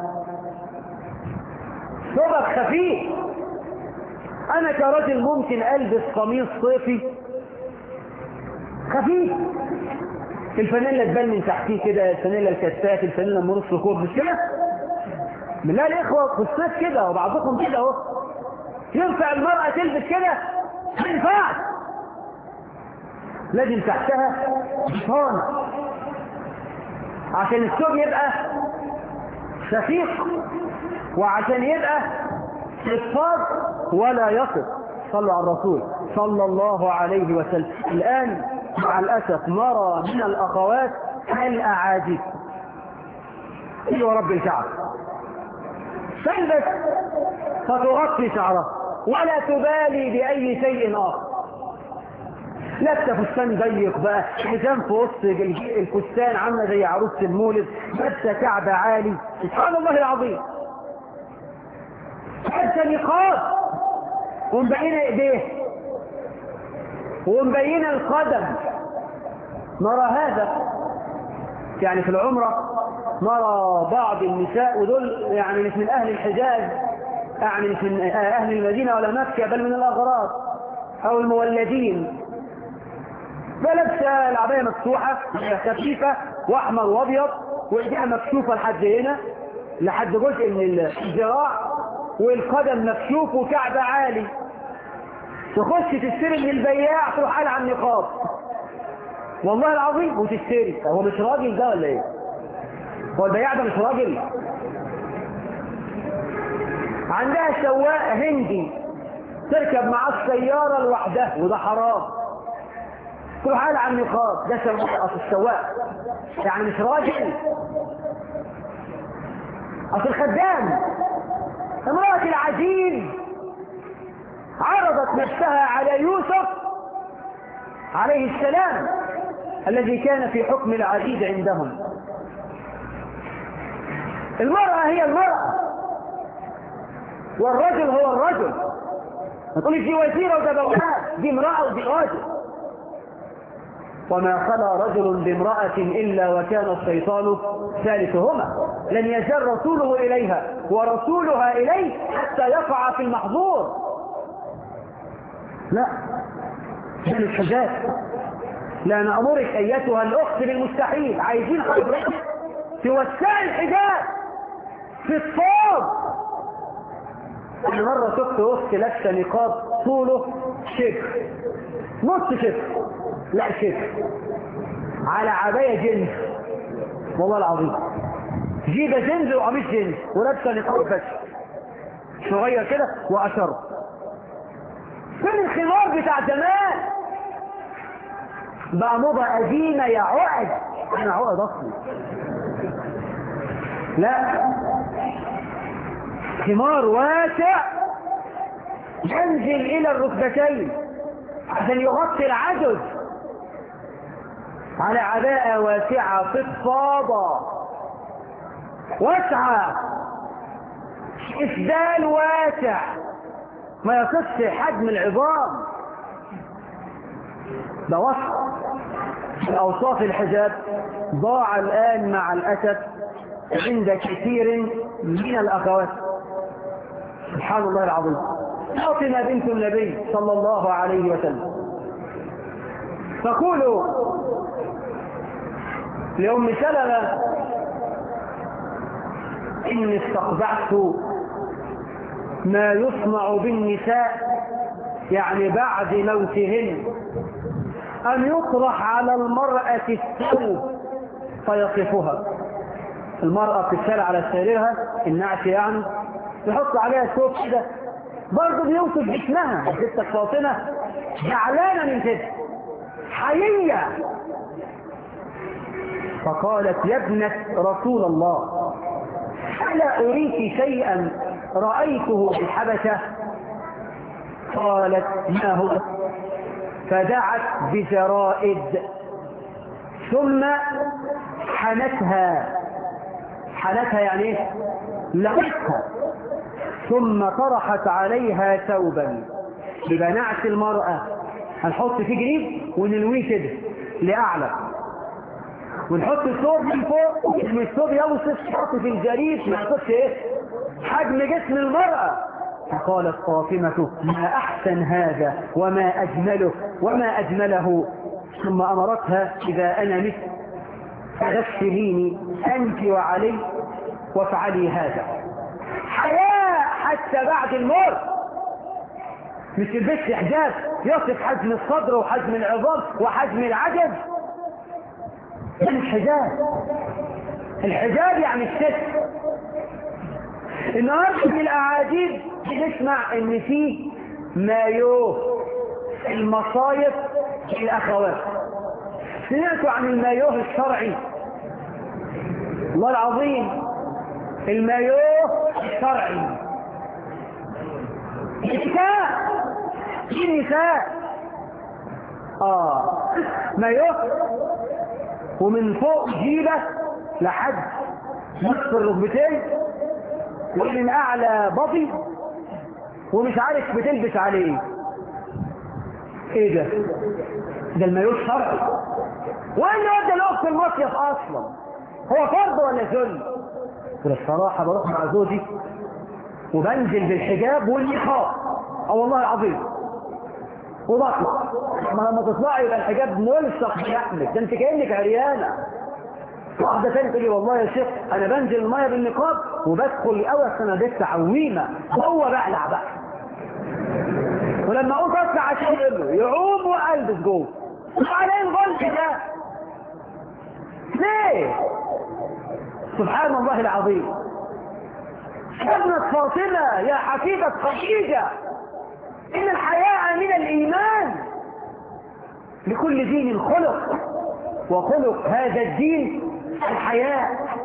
Speaker 2: ثوبك خفيف أنا كرجل ممكن ألبس قميص صيفي خفيف الفانيلا تبان من تحتيه كده الفانيلا الكتات الفانيلا من نص كوب مش كده بالله الاخوه خصات كده وبعضكم كده اهو ينفع المرأة تلبس كده ما ينفعش لازم تحتها بطانة عشان الثوب يبقى شفيق وعشان يبقى صفاض ولا يصف صلوا على الرسول صلى الله عليه وسلم الآن مع الأسف نرى من الأخوات الأعاجيب أيها رب الكعب تلبس فتغطي شعرها ولا تبالي بأي شيء آخر لابسه فستان ضيق بقى حزام في وسط الفستان عامله زي عروسه المولد لابسه كعب عالي سبحان الله العظيم لابسه نقاب ومبينه ايديه ومبينه القدم نرى هذا يعني في العمره نرى بعض النساء ودول يعني مش من اهل الحجاز يعني مش من اهل المدينه ولا مكه بل من الاغراض او المولدين فلابسه العبايه مفتوحه خفيفه واحمر وابيض وايديها مكشوفه لحد هنا لحد جزء من الذراع والقدم مكشوف وكعب عالي تخش تشتري من البياع تروح قال على النقاب والله العظيم وتشتري هو مش راجل ده ولا ايه هو البياع ده مش راجل عندها سواق هندي تركب معاه السياره لوحدها وده حرام تروح قال على النقاب ده اصل السواق يعني مش راجل اصل الخدام امرأة العزيز عرضت نفسها على يوسف عليه السلام الذي كان في حكم العزيز عندهم المرأة هي المرأة والرجل هو الرجل ما تقولش دي وزيرة وده بواب دي امرأة ودي راجل وما خلا رجل بامرأة إلا وكان الشيطان ثالثهما لن يزال رسوله إليها ورسولها إليه حتى يقع في المحظور لا من الحجاب لا نأمرك أيتها الأخت بالمستحيل عايزين حضرتك توسعي الحجاب في الصوب أنا مرة شفت أخت لابسة نقاب طوله شبر نص شبر لا شبر على عباية جنس والله العظيم جيبة جنس وقميص جنس ولابسة نقاب بس صغير كده وأشر فين الخمار بتاع زمان بقى موضة قديمة يا عقد أنا عقد أصلي لا خمار واسع ينزل إلى الركبتين عشان يغطي العجز على عباءة واسعة فضفاضة واسعة إسدال واسع ما يصفش حجم العظام ده وصف الأوصاف الحجاب ضاع الآن مع الأسف عند كثير من الأخوات سبحان الله العظيم فاطمة بنت النبي صلى الله عليه وسلم تقول لأم سلمة إني استقبعت ما يصنع بالنساء يعني بعد موتهن أن يطرح على المرأة الثوب فيصفها المرأة بتتشال على سريرها النعش يعني يحط عليها ثوب كده برضه بيوصف جسمها ستك فاطمة زعلانة من كده حيية فقالت يا ابنة رسول الله ألا أريك شيئا رأيته بالحبشة قالت ما هو فدعت بجرائد ثم حنتها حنتها يعني ايه لقتها ثم طرحت عليها ثوبا يبقى نعت المرأة هنحط فيه جريب ونلويه كده لأعلى ونحط الثوب من فوق الثوب يوصف يحط في الجريد ما يحطش ايه حجم جسم المرأة فقالت فاطمة ما أحسن هذا وما أجمله وما أجمله ثم أمرتها إذا أنا مت غسليني أنت وعلي وافعلي هذا حياة حتى بعد الموت مش تلبسي حجاب يصف حجم الصدر وحجم العظام وحجم العجز ده مش حجاب الحجاب يعني الستر النهارده من الاعاجيب بنسمع ان في مايوه المصايف الاخوات سمعتوا عن المايوه الشرعي الله العظيم المايوه الشرعي النساء النساء اه مايوه ومن فوق جيبه لحد نصف الركبتين ومن اعلى بطي ومش عارف بتلبس عليه ايه ده ده المايوه الشرعي وايه اللي ودى الاخت المصيف اصلا هو فرض ولا ذل الصراحه بروح مع زوجي وبنزل بالحجاب والنقاب اه والله العظيم وبطلع ما لما تطلعي يبقى الحجاب ملصق بلحمك ده انت كانك عريانه واحده ثانيه تقول لي والله يا شيخ انا بنزل الميه بالنقاب وبدخل اول سنه لسه عويمه هو بقلع بقى ولما اقول اطلع عشان له يعوم والبس جوه وبعدين الغلط ده ليه سبحان الله العظيم ابنة فاطمة يا حفيدة خديجة إن الحياء من الإيمان لكل دين خلق وخلق هذا الدين الحياء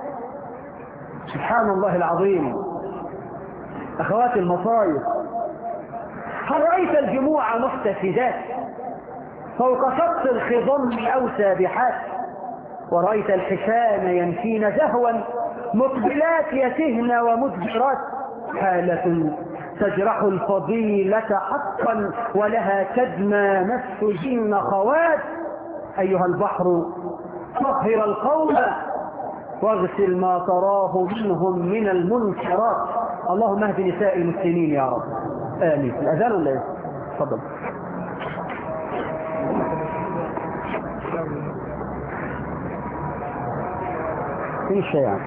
Speaker 2: سبحان الله العظيم أخوات المصايب هل رأيت الجموع محتسدات فوق شط الخضم أو سابحات ورأيت الحسان يمشين زهوا مقبلات يتهن ومدبرات حالة تجرح الفضيلة حقا ولها تدمى نفس جن خوات أيها البحر طهر القوم واغسل ما تراه منهم من المنكرات اللهم اهد نساء المسلمين يا رب آمين الأذان ولا إيه؟ تفضل فين الشيعة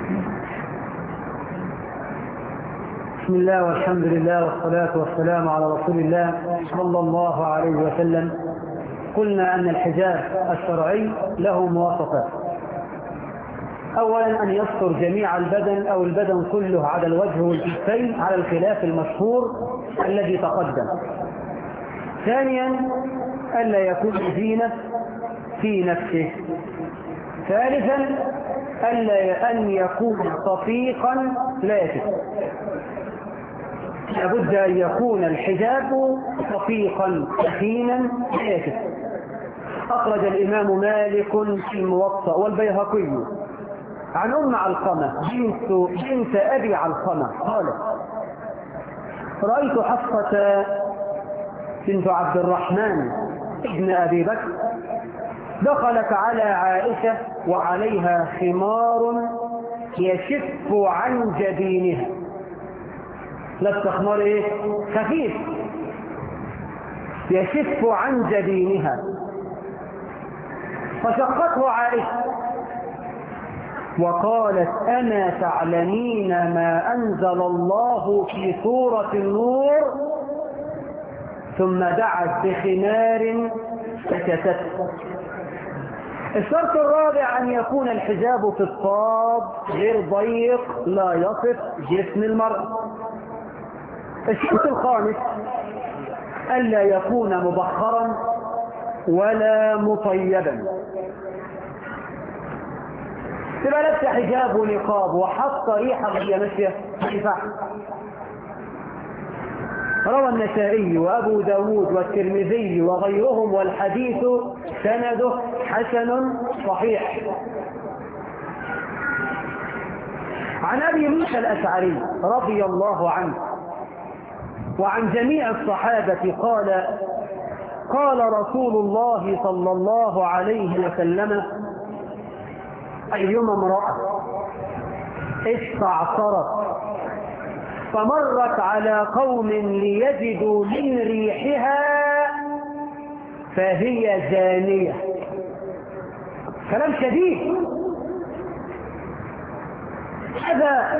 Speaker 2: بسم الله والحمد لله والصلاة والسلام على رسول الله صلى الله عليه وسلم قلنا أن الحجاب الشرعي له مواصفات أولا أن يستر جميع البدن أو البدن كله على الوجه والكفين على الخلاف المشهور الذي تقدم ثانيا ألا يكون زينة في نفسه ثالثا ألا أن يكون طفيقا لا يكفي لابد أن يكون الحجاب طفيقا ثخينا لا يكفي أخرج الإمام مالك في الموطأ والبيهقي عن أم علقمة بنت, بنت أبي علقمة قالت رأيت حفصة بنت عبد الرحمن ابن أبي بكر دخلت على عائشة وعليها خمار يشف عن جبينها لبس خمار ايه خفيف يشف عن جبينها فشقته عائشة وقالت أما تعلمين ما أنزل الله في سورة النور ثم دعت بخمار سكتت الشرط الرابع أن يكون الحجاب في الصاد غير ضيق لا يصف جسم المرأة الشرط الخامس ألا يكون مبخرا ولا مطيبا تبقى لبس حجاب ونقاب وحط ريحة وهي ماشية ينفع روى النسائي وأبو داود والترمذي وغيرهم والحديث سنده حسن صحيح عن أبي موسى الأشعري رضي الله عنه وعن جميع الصحابة قال قال رسول الله صلى الله عليه وسلم أيما امرأة استعصرت فمرت على قوم ليجدوا من ريحها فهي زانية كلام شديد هذا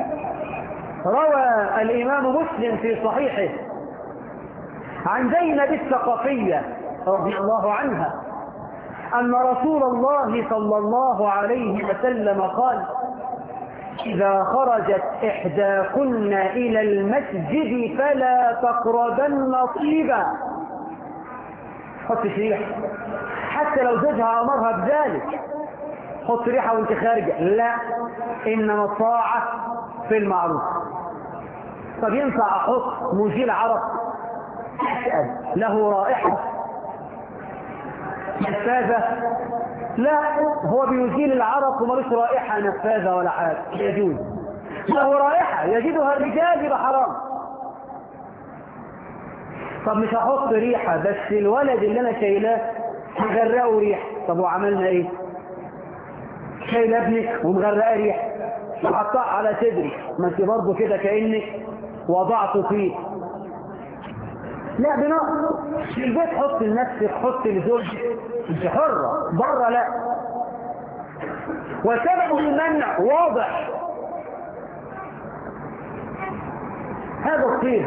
Speaker 2: روى الإمام مسلم في صحيحه عن زينب الثقفية رضي الله عنها أن رسول الله صلى الله عليه وسلم قال إذا خرجت إحداكن إلى المسجد فلا تقربن طيبا حط ريح حتى لو زوجها أمرها بذلك حط ريحة وانت خارجة لا إنما الطاعة في المعروف طب ينفع أحط مزيل عرق أسأل له رائحة نفاذة لا هو بيزيل العرق ومالوش رائحة نفاذة ولا حاجة يجوز له رائحة يجدها الرجال يبقى حرام طب مش هحط ريحة بس الولد اللي انا شايلاه مغرقه ريح طب وعملنا ايه شايل ابنك ومغرقه ريح وحطها على صدري ما انت برضه كده كانك وضعته فيه لا بنقص في البيت حط لنفسك حط لزوجك انت حرة بره لا وسبب المنع واضح هذا الطيب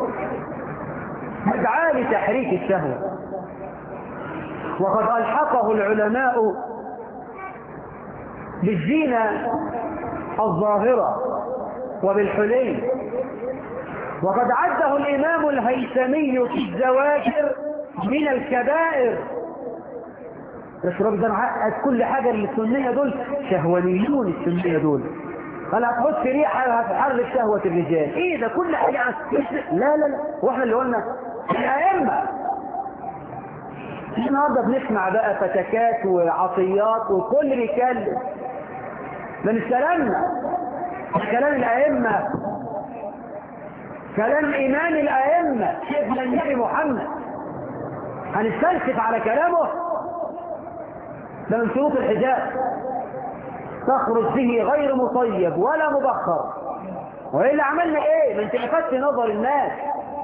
Speaker 2: مدعاة لتحريك الشهوة وقد ألحقه العلماء بالزينة الظاهرة وبالحلي وقد عده الإمام الهيثمي في الزواجر من الكبائر الشراب ده معقد كل حاجة اللي السنية دول شهوانيون السنية دول قال هتحط ريحة هتحرك شهوة الرجال ايه ده كل حاجة لا لا لا واحنا اللي قلنا الأئمة النهارده بنسمع بقى فتكات وعطيات وكل بيتكلم ده مش كلامنا كلام الأئمة كلام إمام الأئمة سيدنا النبي محمد هنستنسف على كلامه ده من شروط الحجاب تخرج به غير مطيب ولا مبخر وإلا عملنا إيه؟ ما انت لفتت نظر الناس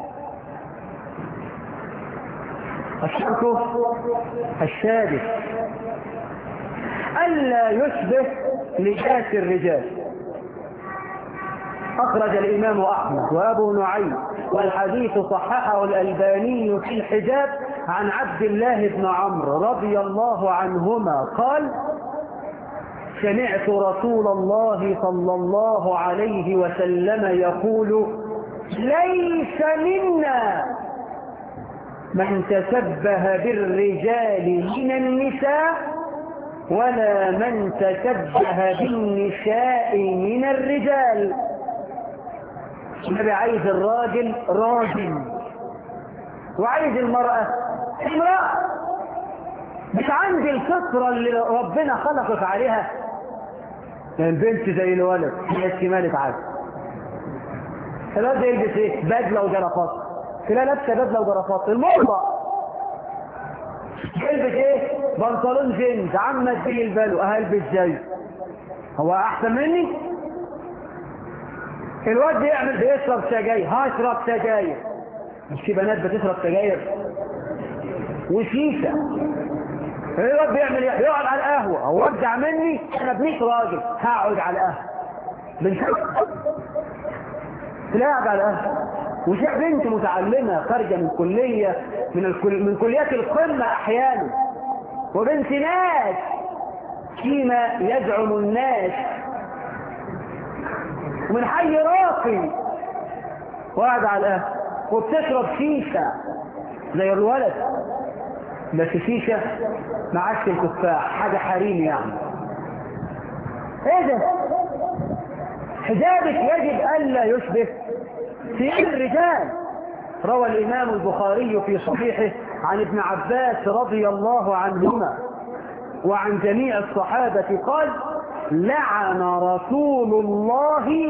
Speaker 2: الشرط السادس ألا يشبه لباس الرجال أخرج الإمام أحمد وأبو نعيم والحديث صححه الألباني في الحجاب عن عبد الله بن عمرو رضي الله عنهما قال سمعت رسول الله صلى الله عليه وسلم يقول ليس منا من تشبه بالرجال من النساء ولا من تشبه بالنساء من الرجال النبي عايز الراجل راجل وعايز المرأة امرأة مش عندي الفطرة اللي ربنا خلقك عليها يعني البنت زي الولد هي الشمال عادي الولد يلبس ايه بدلة وجرافات تلاقي لابسه بدله وجرافات المرضى يلبس ايه بنطلون جينز عمت بيه البلو هلبس زيه هو احسن مني الواد يعمل بيشرب سجاير هشرب سجاير مش في بنات بتشرب سجاير وشيشه الواد بيعمل ايه يقعد على القهوه هو رجع مني انا بنيت راجل هقعد على القهوه بنشوف تلاقي قاعد على القهوه وشيء بنت متعلمة خارجة من كلية من, الكل من كليات القمة أحيانا وبنت ناس فيما يزعم الناس ومن حي راقي وقاعد على القهوة وبتشرب شيشة زي الولد بس شيشة معاش التفاح حاجة حريم يعني ايه ده حجابك يجب ألا يشبه في الرجال روى الإمام البخاري في صحيحه عن ابن عباس رضي الله عنهما وعن جميع الصحابة قال لعن رسول الله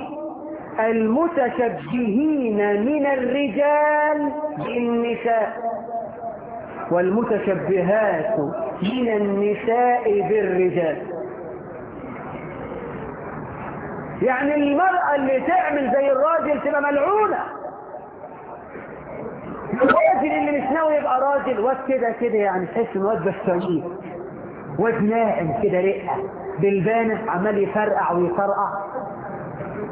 Speaker 2: المتشبهين من الرجال بالنساء والمتشبهات من النساء بالرجال يعني المرأة اللي تعمل زي الراجل تبقى ملعونة الراجل اللي مش ناوي يبقى راجل واد كده كده يعني تحس ان واد بشتاقين واد ناعم كده رقة بالبانة عمال يفرقع ويفرقع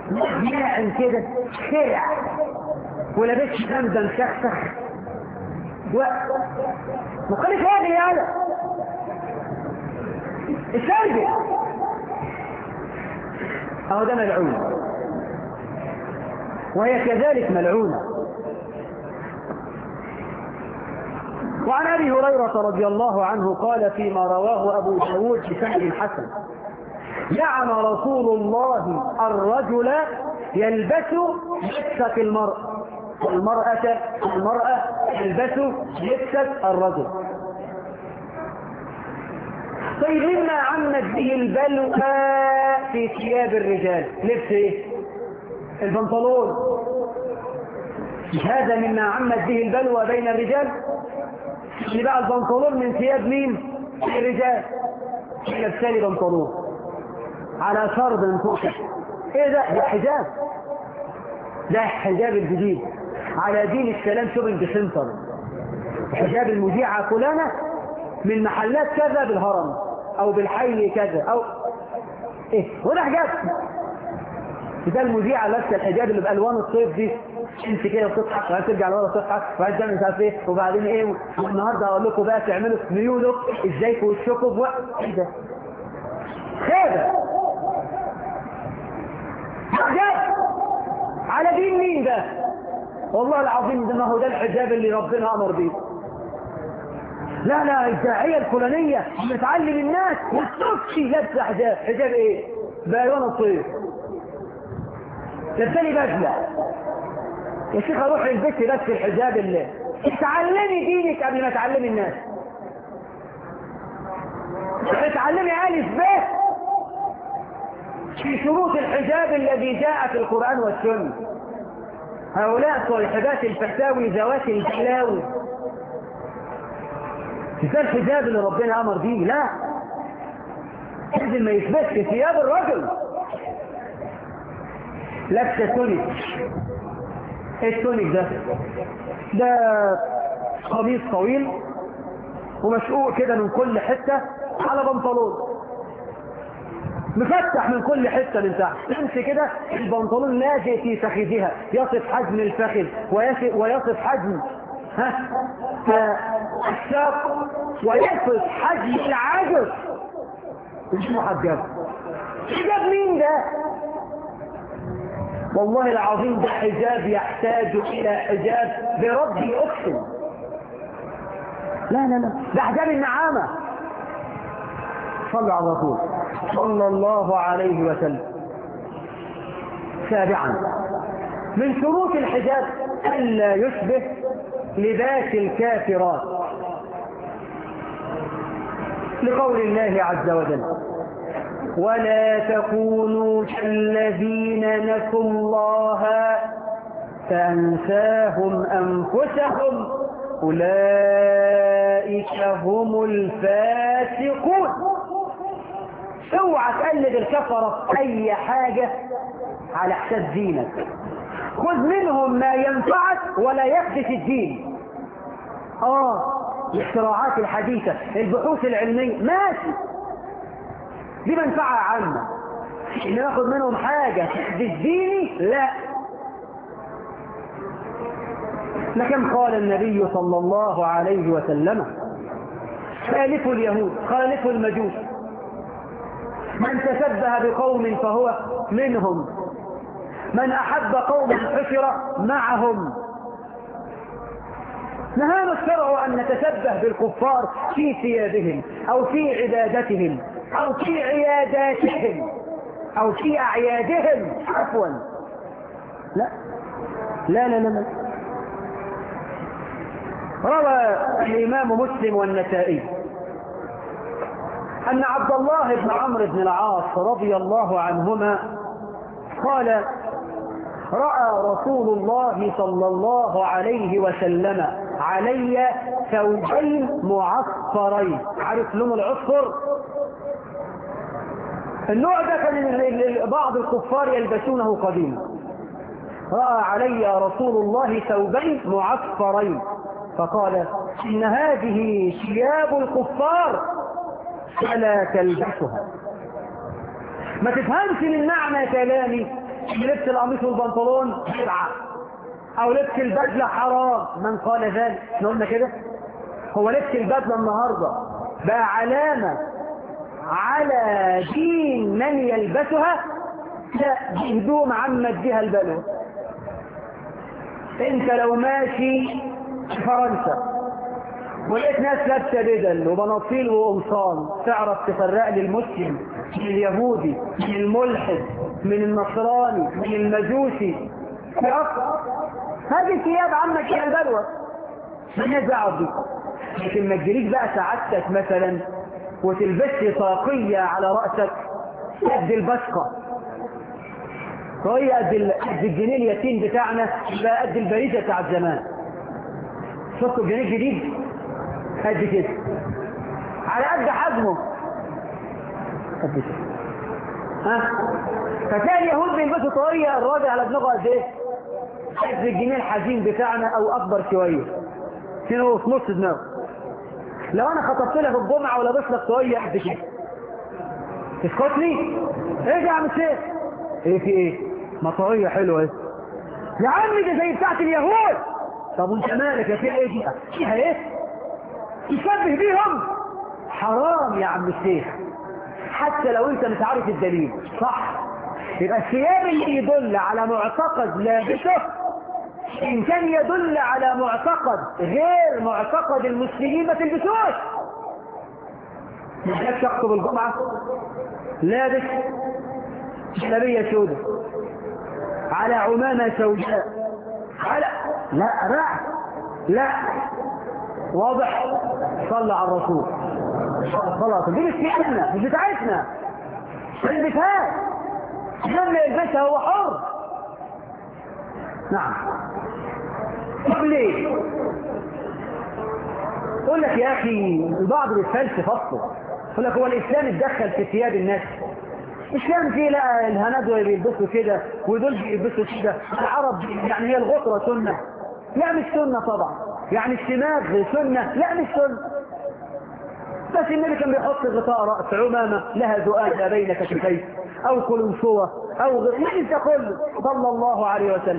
Speaker 2: ناعم كده خرع ولابس جنبه مشخشخ و مخالف هذه هذا السلبي اهو ده ملعون وهي كذلك ملعونة وعن ابي هريرة رضي الله عنه قال فيما رواه ابو داود بسند حسن لعن رسول الله الرجل يلبس لبسة المرأة والمرأة المرأة تلبس لبسة الرجل طيب مما عمت به البلوى في ثياب الرجال لبس ايه البنطلون هذا مما عمت به البلوى بين الرجال اللي بقى البنطلون من ثياب مين الرجال لبسالي بنطلون على فرض فوق ايه ده ده حجاب ده حجاب الجديد على دين السلام شوبنج سنتر حجاب المذيعة فلانة من محلات كذا بالهرم او بالحي كذا او ايه وده حجاب ده المذيعة لابسه الحجاب اللي بالوان الصيف دي انت كده بتضحك وبعدين ترجع لورا تضحك وبعدين تعمل مش عارف ايه وبعدين ايه والنهارده هقول لكم بقى تعملوا نيو لوك ازاي في وشكم بوقت ايه ده؟ خيبه حجاب على دين مين ده؟ والله العظيم ده ما هو ده الحجاب اللي ربنا امر بيه لا لا الداعية الفلانية بتعلم الناس والتركي لابسه حجاب حجاب ايه؟ بالوان الصيف لابسه لي بدله يا شيخ اروح البيت بس الحجاب اللي اتعلمي دينك قبل ما تعلمي الناس اتعلمي الف ب في شروط الحجاب الذي جاء في القرآن والسنة هؤلاء صاحبات الفتاوي ذوات البلاوي ده الحجاب اللي ربنا امر بيه لا لازم ما يثبتش ثياب الرجل لابسه تونيك ايه التونيك ده ده قميص طويل ومشقوق كده من كل حته على بنطلون مفتح من كل حته من تحت تمشي كده البنطلون لاجئ في فخذها يصف حجم الفخذ ويصف, ويصف حجم ها الساق ويصف حجم العجز مش محجب حجاب مين ده والله العظيم ده حجاب يحتاج الى حجاب بربي اقسم لا لا لا ده حجاب النعامه صلوا على الرسول صلى الله عليه وسلم سابعا من شروط الحجاب الا يشبه لباس الكافرات لقول الله عز وجل ولا تكونوا كالذين نسوا الله فأنساهم أنفسهم أولئك هم الفاسقون اوعى تقلد الكفرة في أي حاجة على حساب دينك خذ منهم ما ينفعك ولا يخدش الدين اه الاختراعات الحديثة البحوث العلمية ماشي دي منفعة عامة ناخد منهم حاجة تحدث ديني لا لكن قال النبي صلى الله عليه وسلم خالفوا اليهود خالفوا المجوس من تشبه بقوم فهو منهم من أحب قوما حشر معهم نهانا الشرع أن نتشبه بالكفار في ثيابهم أو في عبادتهم أو في عياداتهم أو في أعيادهم عفوا لا لا لا لا, لا. روى الإمام مسلم والنسائي أن عبد الله بن عمرو بن العاص رضي الله عنهما قال رأى رسول الله صلى الله عليه وسلم علي ثوبين معصفرين عارف لون العصفر النوع ده كان بعض الكفار يلبسونه قديما رأى علي رسول الله ثوبين معصفرين فقال إن هذه ثياب الكفار فلا تلبسها ما تفهمش من معنى كلامي لبس القميص والبنطلون بدعة او لبس البدلة حرام من قال ذلك احنا قلنا كده هو لبس البدلة النهاردة بقى علامة على دين من يلبسها لا دي هدوم عمت بها البلوى انت لو ماشي في فرنسا ولقيت ناس لابسه بدل وبناطيل وقمصان تعرف تفرق لي المسلم من اليهودي من الملحد من النصراني من المجوسي في أصل هذه ثياب عمك يا البلوى مالناش دعوه بيك لكن ما تجريش بقى سعادتك مثلا وتلبسي طاقيه على راسك قد البشقه طاقيه قد ال- قد الجنيه اليتيم بتاعنا يبقى قد البريده بتاع زمان شفتوا الجنيه الجديد قد كده على قد حجمه قد كده ها فتلاقي اليهود بيلبسوا طاقيه الراجل على دماغه قد ايه قد الجنيه الحزين بتاعنا او اكبر شويه هنا هو في نص دماغه لو انا خطبت لك الجمعه ولابس لك طاقيه قد كده تسكت لي ايه ده يا عم الشيخ ايه في ايه ما طاقيه حلوه ايه يا عم دي زي بتاعت اليهود طب وانت مالك يا فيها ايه دي فيها ايه تشبه بيهم حرام يا عم الشيخ حتى لو انت مش عارف الدليل صح يبقى الثياب اللي يدل على معتقد لابسه ان كان يدل على معتقد غير معتقد المسلمين ما تلبسوش مش لك شخص بالجمعة لابس جلابية سوداء على عمامة سوداء على لا رأس لا واضح صلى على الرسول خلاص دي مش بتاعتنا مش بتاعتنا البسها لما يلبسها هو حر نعم طب ليه يقول لك يا اخي البعض بيتفلسف اصله يقول لك هو الاسلام اتدخل في ثياب الناس الاسلام فيه لا الهندوه بيلبسوا كده ودول بيلبسوا كده العرب يعني هي الغطره سنه لا مش سنه طبعا يعني الشماغ سنه لا مش سنه بس النبي كان بيحط غطاء راس عمامه لها ذؤاب بين كتفيه او قلنسوه او غير يعني ده كله صلى الله عليه وسلم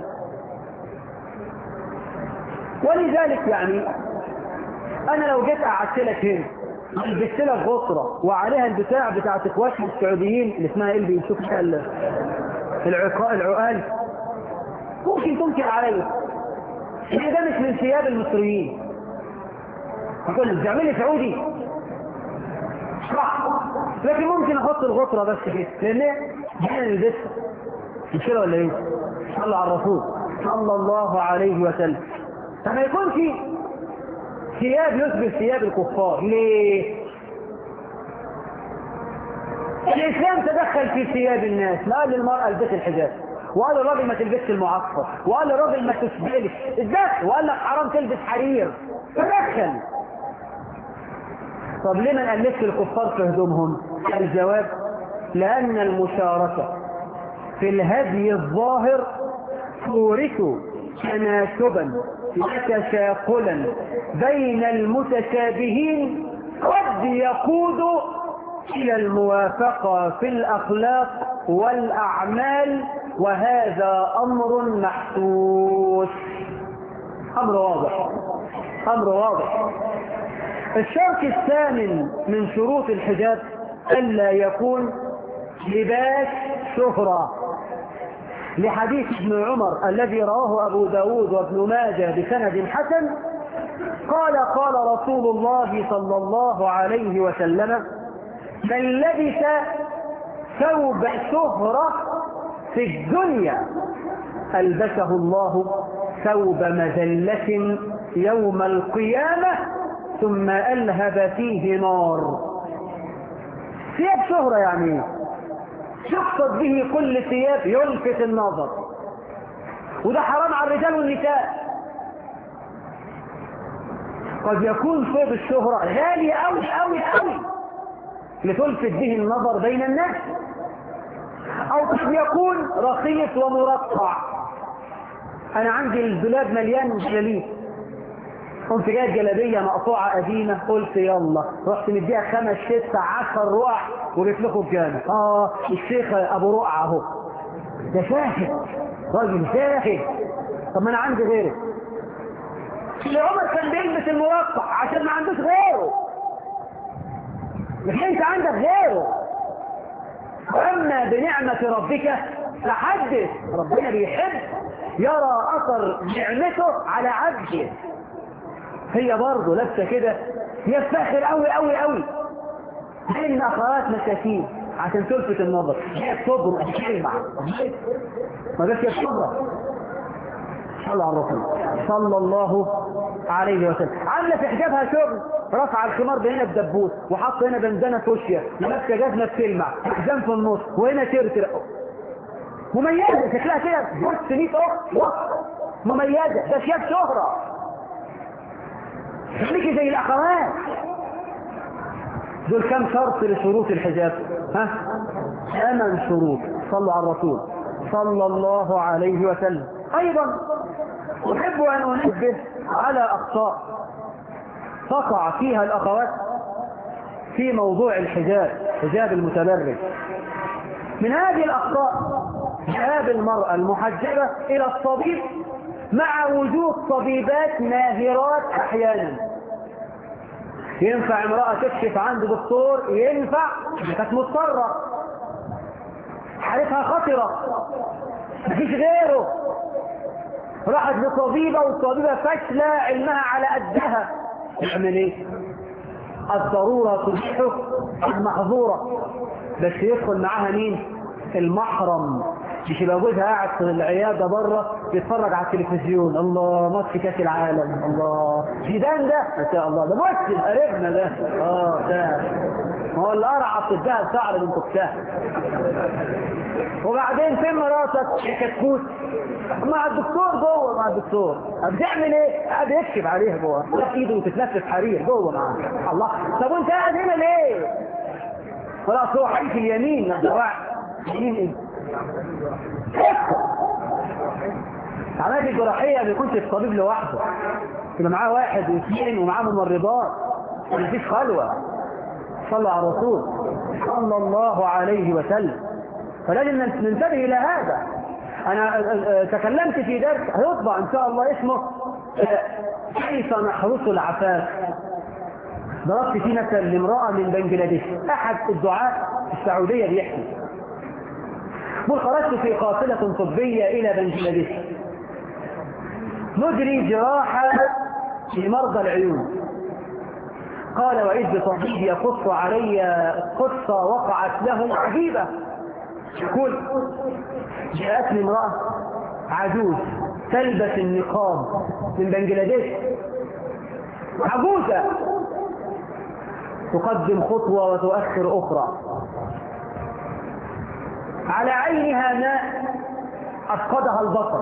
Speaker 2: ولذلك يعني انا لو جيت قعدت لك هنا لبست لك غطره وعليها البتاع بتاعت اخواتنا السعوديين اللي اسمها ايه اللي بيشوف فيها ال- العقاء العقال ممكن تنكر عليا ان ده مش من ثياب المصريين هتقول لي تعملي سعودي صح لكن ممكن احط الغطره بس كده لان احنا نلبسها مش كده ولا ايه؟ صلى على الرسول صلى الله عليه وسلم فما يكون في ثياب يشبه ثياب الكفار ليه؟ الاسلام تدخل في ثياب الناس ما قال للمراه البس الحجاب وقال للراجل ما تلبسش المعصفر وقال للراجل ما تسبلش اتدخل وقال لك حرام تلبس حرير تدخل طب ليه ما نقلدش الكفار في هدومهم الجواب لان المشاركه في الهدي الظاهر تورث تناسبا وتشاقلا بين المتشابهين قد يقود الى الموافقه في الاخلاق والاعمال وهذا امر محسوس امر واضح امر واضح الشرط الثامن من شروط الحجاب الا يكون لباس شهره لحديث ابن عمر الذي رواه أبو داود وابن ماجه بسند حسن قال قال رسول الله صلى الله عليه وسلم من لبس ثوب شهرة في الدنيا ألبسه الله ثوب مذلة يوم القيامة ثم ألهب فيه نار ثياب شهرة يعني ايه؟ يقصد به كل ثياب يلفت النظر وده حرام على الرجال والنساء قد يكون ثوب الشهرة غالي أوي أوي أوي لتلفت به النظر بين الناس أو قد يكون رخيص ومرقع أنا عندي الدولاب مليان جلاليب قمت جايب جلابية مقطوعة قديمة قلت يلا رحت مديها خمس ست عشر رقع وجبت لكم الجامع اه الشيخ ابو رقعة اهو ده شاهد راجل شاهد طب ما انا عندي غيره اللي عمر كان بيلبس المرقع عشان ما عندوش غيره مش انت عندك غيره واما بنعمة ربك فحدث ربنا بيحب يرى اثر نعمته على عبده هي برضه لابسه كده يفتخر قوي قوي قوي بين اخوات مساكين عشان تلفت النظر هي الصبر الكلمة ما جاش الصبر صلى على الرسول صلى الله عليه وسلم عامله في حجابها شغل رفع الخمار ده هنا بدبوس وحط هنا بندانه فوشيا ولابسه جزمه بتلمع حزام في النص وهنا ترتر مميزه شكلها كده بص 100 اخت مميزه ده ثياب شهره خليكي زي الاخوات دول كم شرط لشروط الحجاب ها ثمان شروط صلوا على الرسول صلى الله عليه وسلم ايضا احب ان انبه على اخطاء تقع فيها الاخوات في موضوع الحجاب حجاب المتبرج من هذه الاخطاء ذهاب المرأة المحجبة الى الطبيب مع وجود طبيبات ماهرات احيانا ينفع امرأة تكشف عند دكتور ينفع كانت مضطرة حالتها خطرة مفيش غيره راحت لطبيبة والطبيبة فاشلة علمها على قدها تعمل ايه الضرورة تبيح المحظورة بس يدخل معاها مين المحرم مش يبقى جوزها قاعد في العيادة بره بيتفرج على التلفزيون الله ماتش كاس العالم الله زيدان ده ما شاء الله ده ممثل قريبنا ده اه ده ما هو اللي قرع بتديها شعر من تكتها وبعدين فين مراتك كتكوت مع الدكتور جوه مع الدكتور بتعمل ايه قاعد يكشف عليها جوه في ايده وتتلفف حرير جوه معاه الله طب وانت قاعد هنا ليه خلاص هو حديث اليمين يمين ايه عمليات الجراحية ما بيكونش الطبيب لوحده يبقى معاه واحد واثنين ومعاه ممرضات مفيش خلوة صلى على الرسول صلى الله عليه وسلم فلازم ننتبه إلى هذا أنا تكلمت في درس هيطبع إن شاء الله اسمه كيف نحرس العفاف ضربت فيه مثل لامرأة من بنجلاديش أحد الدعاة السعودية بيحكي قل خرجت في قافلة طبية إلى بنجلاديش نجري جراحة لمرضى العيون قال وإذ بطبيب يقص علي قصة وقعت له عجيبة يقول جاءتني امرأة عجوز تلبس النقاب من بنجلاديش عجوزة تقدم خطوة وتؤخر أخرى على عينها ماء أفقدها البصر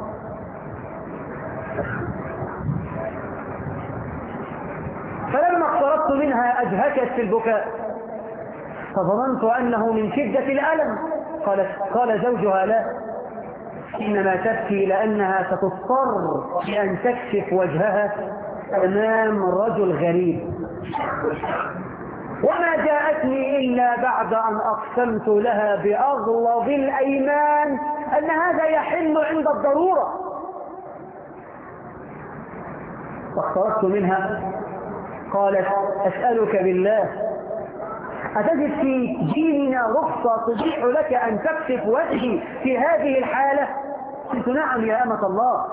Speaker 2: فلما اقتربت منها أجهشت في البكاء فظننت أنه من شدة الألم قالت قال زوجها لا إنما تبكي لأنها ستضطر بأن تكشف وجهها أمام رجل غريب وما جاءتني إلا بعد أن أقسمت لها بأغلظ الأيمان أن هذا يحل عند الضرورة فاخترت منها قالت أسألك بالله أتجد في ديننا رخصة تبيح لك أن تكشف وجهي في هذه الحالة قلت نعم يا أمة الله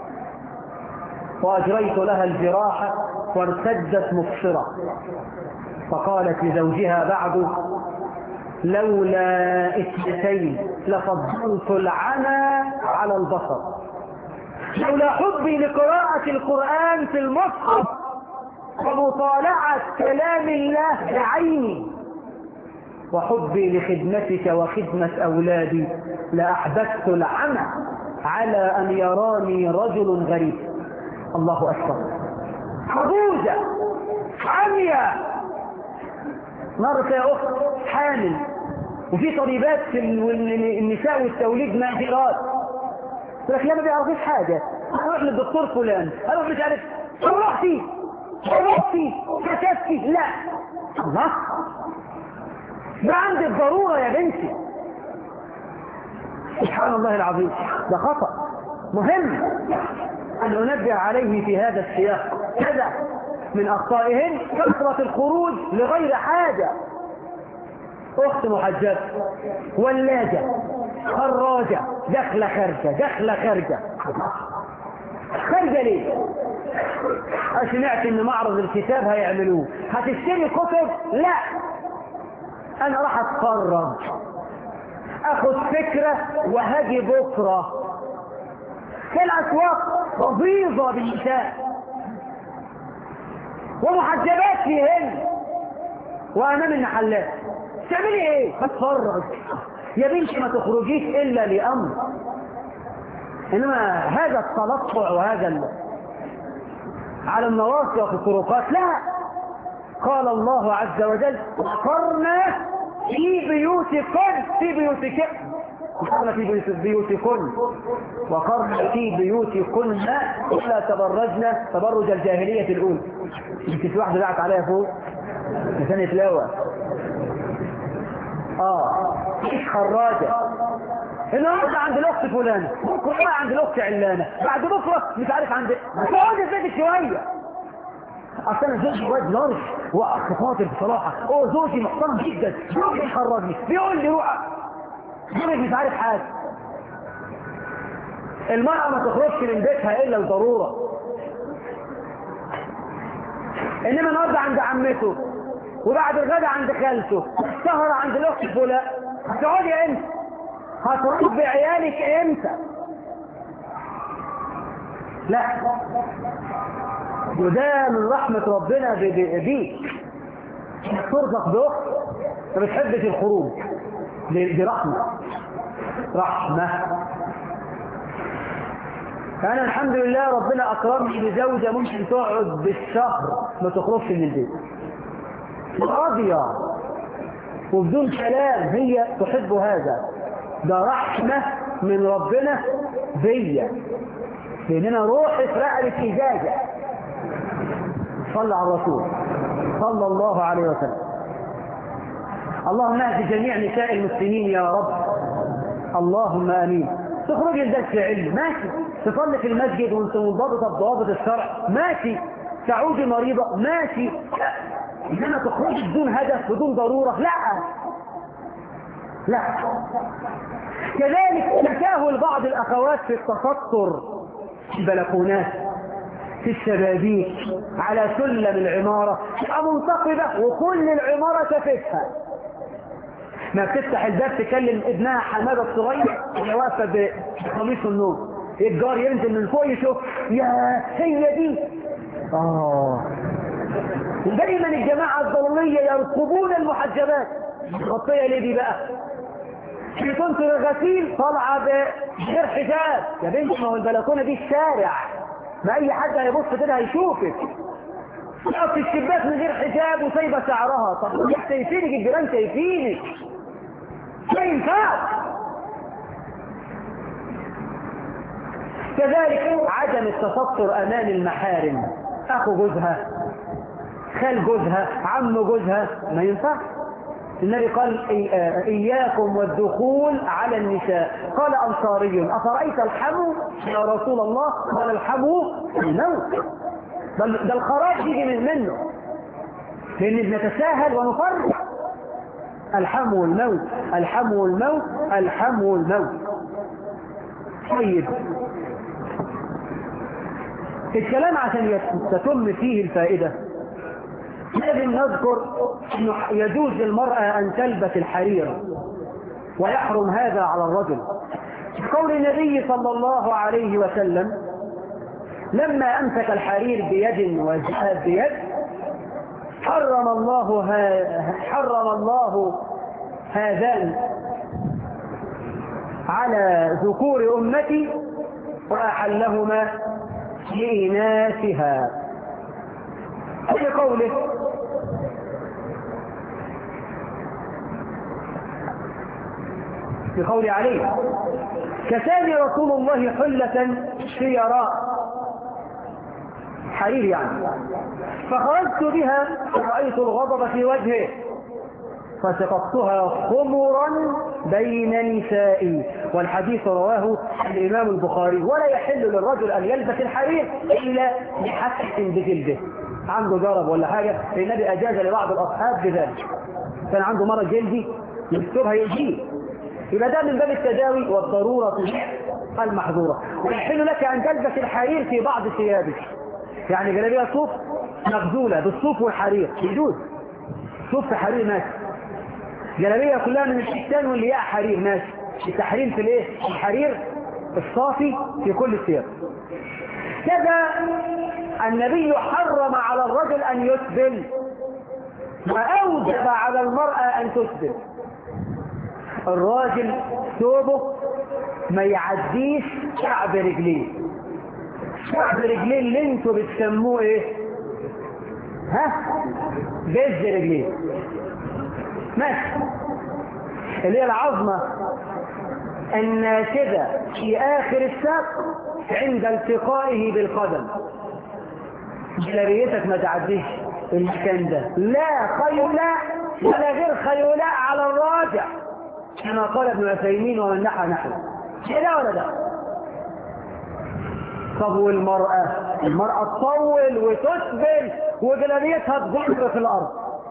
Speaker 2: وأجريت لها الجراحة وارتدت مبصرة فقالت لزوجها بعد لولا اثنتين لفضلت العمى على البصر لولا حبي لقراءة القرآن في المصحف ومطالعة كلام الله بعيني وحبي لخدمتك وخدمة أولادي لأحببت العمى على أن يراني رجل غريب الله أكبر حبوزة عمية مرة يا أخت حامل وفي طبيبات في النساء والتوليد ماهرات يقول لك لا ما بيعرفوش حاجة اروح للدكتور فلان اروح مش عارف رحتي رحتي كشفتي لا الله ده عندي الضرورة يا بنتي سبحان الله العظيم ده خطأ مهم أن أنبه عليه في هذا السياق كذا من أخطائهن كثرة الخروج لغير حاجة أخت محجبة ولاجة خراجة دخلة خارجة دخلة خارجة خارجة ليه؟ سمعت ان معرض الكتاب هيعملوه هتشتري كتب لا انا راح اتفرج اخد فكرة وهاجي بكرة في الاسواق غيظة بالنساء ومحجبات فيهن وامام المحلات تعملي ايه بتفرج يا بنتي ما تخرجيش الا لامر انما هذا التلطع وهذا ال... على النواصي وفي الطرقات لا قال الله عز وجل وقرنا في بيوتكن في بيوتكن وقرنا في بيوت- بيوتكن وقرنا في بيوتكن ولا تبرجنا تبرج الجاهلية الأولى يمكن في واحدة دعت عليها فوق عشان يتلاوى اه مش خراجة النهارده عند الاخت فلانة بكره عند الاخت علانة بعد بكره مش عارف عند تقعدي في بيتك شوية اصل انا زوجي واد لارج واخ فاضل بصراحة هو زوجي محترم جدا زوجي يخرجني بيقول لي روح زوجك مش عارف حاجة المرأة ما تخرجش من بيتها الا لضرورة انما النهارده عند عمته وبعد الغدا عند خالته السهرة عند الاخت فلان هتقعدي امتى هتربي عيالك امتى لا وده من رحمة ربنا ب- ب- بيك انك ترزق باخت ما بتحبش الخروج دي دي رحمة رحمة فأنا الحمد لله ربنا أكرمني بزوجة ممكن تقعد بالشهر ما تخرجش من البيت راضية وبدون كلام هي تحب هذا ده رحمة من ربنا بيا لأننا روحي في رقبة إجازة صلى على الرسول صلى الله عليه وسلم اللهم اهد جميع نساء المسلمين يا رب اللهم امين تخرج لدرس علم ماشي تصلي في المسجد وانت منضبطه بضوابط الشرع ماشي تعودي مريضه ماشي انما تخرجي بدون هدف بدون ضروره لا لا كذلك تساهل بعض الاخوات في التستر في البلكونات في الشبابيك على سلم العمارة تبقى منتقبة وكل العمارة شافتها ما بتفتح الباب تكلم ابنها حمادة الصغير اللي واقفة بقميص النوم الجار ينزل من فوق يشوف يا هي دي اه دايما الجماعة الضرورية يرقبون المحجبات غطية ليه دي بقى في كنت الغسيل طالعة بغير حجاب يا بنتي ما هو البلكونة دي الشارع ما اي حد هيبص كده هيشوفك تقف في الشباك من غير حجاب وسايبه شعرها طب مش شايفينك الجيران شايفينك ما ينفعش كذلك عدم التستر امام المحارم اخو جوزها خال جوزها عم جوزها ما ينفعش النبي قال إي- آه، إياكم والدخول على النساء قال أنصاري أفرأيت الحمو يا رسول الله قال الحمو الموت ده ده الخراج يجي من منه لأن بنتساهل ونفرق الحمو الموت الحمو الموت الحمو الموت طيب الكلام عشان يت- تتم فيه الفائدة لازم نذكر انه يجوز للمرأة ان تلبس الحرير ويحرم هذا على الرجل قول النبي صلى الله عليه وسلم لما امسك الحرير بيد وذهب بيد حرم الله ها حرم الله هذان على ذكور امتي واحلهما لإناثها في قوله في قول عليه كساني رسول الله حلة شيراء حرير يعني فخرجت بها رأيت الغضب في وجهه فسقطتها خمرا بين نسائي والحديث رواه الإمام البخاري ولا يحل للرجل أن يلبس الحرير إلا لحسن بجلده عنده جرب ولا حاجة النبي أجاز لبعض الأصحاب بذلك كان عنده مرض جلدي يكتبها يجيه يبقى ده من باب التداوي والضرورة المحظورة ويحل لك أن تلبس الحرير في بعض ثيابك يعني جلابيه صوف مغزولة بالصوف والحرير يجوز صوف في حرير ماشي جلابيه كلها من الحسان واللياء حرير ماشي التحرير في الايه الحرير الصافي في كل الثياب كذا النبي حرم على الرجل ان يسبل واوجب على المرأة ان تسبل الراجل ثوبه ما يعديش كعب رجليه كعب رجليه اللي انتوا بتسموه ايه ها بز رجليه ماشي اللي هي العظمة الناشدة في آخر الساق عند التقائه بالقدم جلابيتك ما تعديش المكان ده لا خيولاء ولا غير خيولاء على الراجع كما قال ابن عثيمين ومن نحى نحو لا ولا ده طب والمرأة المرأة تطول وتسبل وجلابيتها تضر في الأرض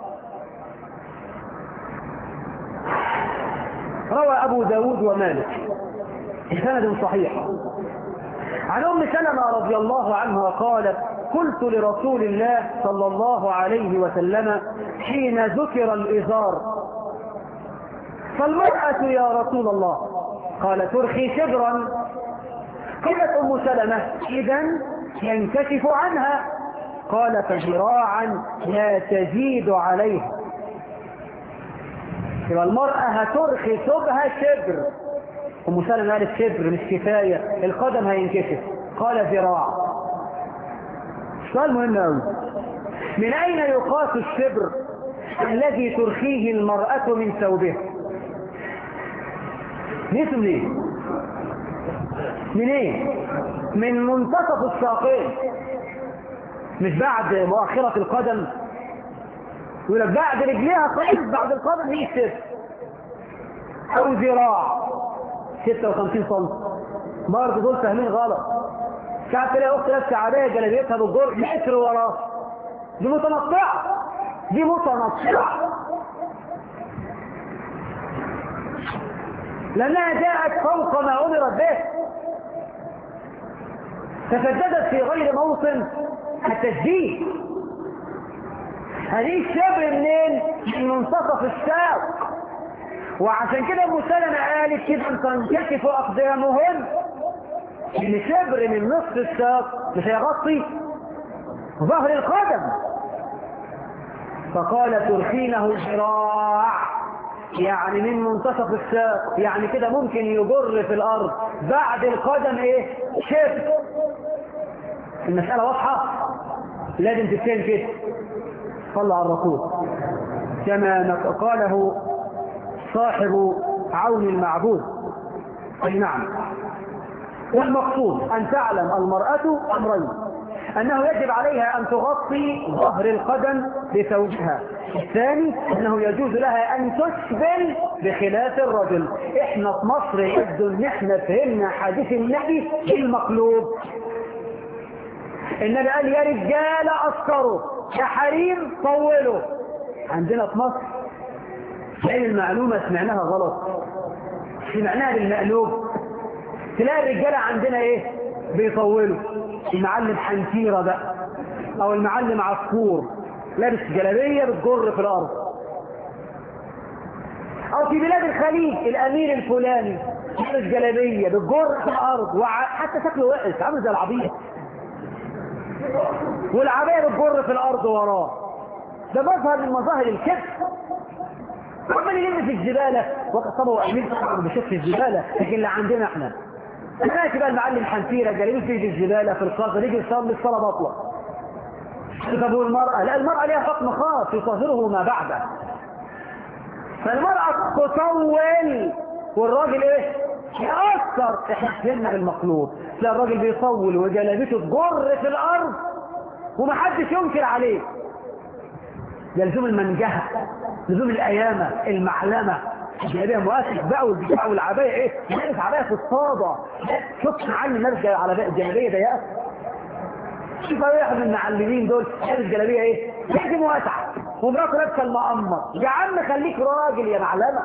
Speaker 2: روى أبو داود ومالك بسند صحيح عن أم سلمة رضي الله عنها قالت قلت لرسول الله صلى الله عليه وسلم حين ذكر الإزار فالمرأة يا رسول الله قال ترخي شبرا قالت أم سلمة إذا ينكشف عنها قال فذراعا لا تزيد عليها يبقى المرأة هترخي ثوبها شبر أم سلمة قالت شبر مش كفاية القدم هينكشف قال ذراع سؤال مهم قوي من أين يقاس الشبر الذي ترخيه المرأة من ثوبها نيته منين من ايه من منتصف الساقين مش بعد مؤخرة القدم يقول لك بعد رجليها خالص بعد القدم هي الست او ذراع 56 سم برضه دول فاهمين غلط ساعات تلاقي اخت لابسه عبايه جلابيتها بالجر متر وراه دي متنطعه دي متنطعه لانها جاءت فوق ما امرت به تسددت في غير موطن التسديد هذه الشبر منين من منتصف الساق وعشان كده ابو سلمة قالت كده تنكشف اقدامهن ان شبر من نصف الساق مش هيغطي ظهر القدم فقال ترخينه ذراع يعني من منتصف الساق يعني كده ممكن يجر في الارض بعد القدم ايه شبر المسألة واضحة لازم تتكلم كده صلى على الرسول كما قاله صاحب عون المعبود أي نعم والمقصود أن تعلم المرأة أمرين أنه يجب عليها أن تغطي ظهر القدم بثوبها الثاني أنه يجوز لها أن تسبل بخلاف الرجل إحنا في مصر يبدو أن إحنا فهمنا حديث النبي المقلوب النبي قال يا رجال أسكروا يا حريم طولوا عندنا في مصر هذه المعلومة سمعناها غلط سمعناها بالمقلوب تلاقي الرجالة عندنا ايه بيطولوا المعلم حنتيرة بقى او المعلم عصفور لابس جلابية بتجر في الارض او في بلاد الخليج الامير الفلاني لابس جلابية بتجر في الارض وحتى شكله وحش عامل زي العبيط والعباية بتجر في الارض وراه ده مظهر من مظاهر الكذب عمال يلم في الزبالة وقت طبعا امير طبعا بيشوف في الزبالة لكن اللي عندنا احنا ماشي بقى المعلم حنفيرة جايين في الزبالة في القصر يجي يصلي الصلاة بطلة طب والمرأة لا المرأة ليها حكم خاص يطهره ما بعده فالمرأة تطول والراجل ايه يأثر احنا فهمنا بالمقلوب لا الراجل بيطول وجلابته تجر في الارض ومحدش ينكر عليه ده لزوم المنجهة لزوم الأيامة المعلمة الجلابيه مؤسس بقى والبتاع والعبايه ايه لابس عبايه في الصاده شفت معلم الناس على جلابيه ضيقه شوف واحد من المعلمين دول لابس جلابيه ايه لازم واسعه ومراته لابسه المقمر يا عم خليك راجل يا معلمه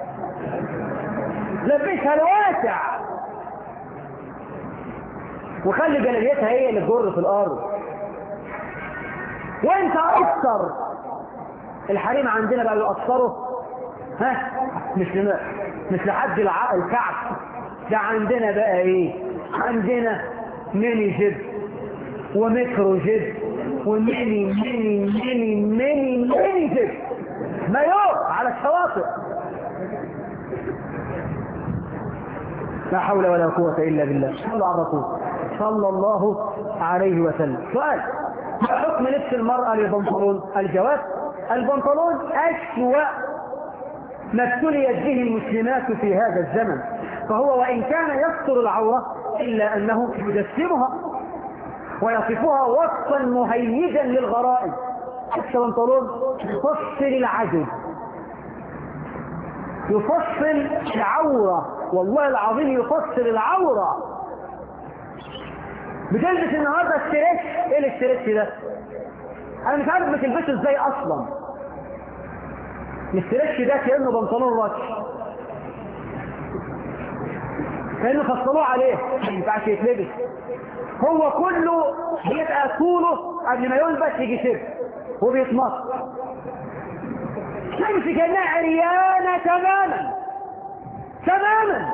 Speaker 2: لبسها الواسع وخلي جلابيتها هي اللي تجر في الارض وانت اكثر الحريم عندنا بقى يقصروا ها مش لم... مش لحد الع... الكعب ده عندنا بقى ايه عندنا ميني جيب ومترو جيب وميني ميني ميني ميني ميني جيب مايو على الشواطئ لا حول ولا قوة إلا بالله صلى على الرسول صلى الله عليه وسلم سؤال ما حكم لبس المرأة للبنطلون الجواب البنطلون أسوأ ما ابتليت به المسلمات في هذا الزمن فهو وإن كان يستر العورة إلا أنه يجسمها ويصفها وصفا مهيجا للغرائز لبس البنطلون يفصل العجز يفصل العورة والله العظيم يفصل العورة بتلبس النهارده استريتش ايه الاستريتش ده انا مش عارف بتلبسه ازاي اصلا الاستريتش ده كانه بنطلون راتش كانه فصلوه عليه ما ينفعش يتلبس هو كله بيبقى طوله قبل ما يلبس يجي شبه وبيتمط تمشي كانها عريانه تماما تماما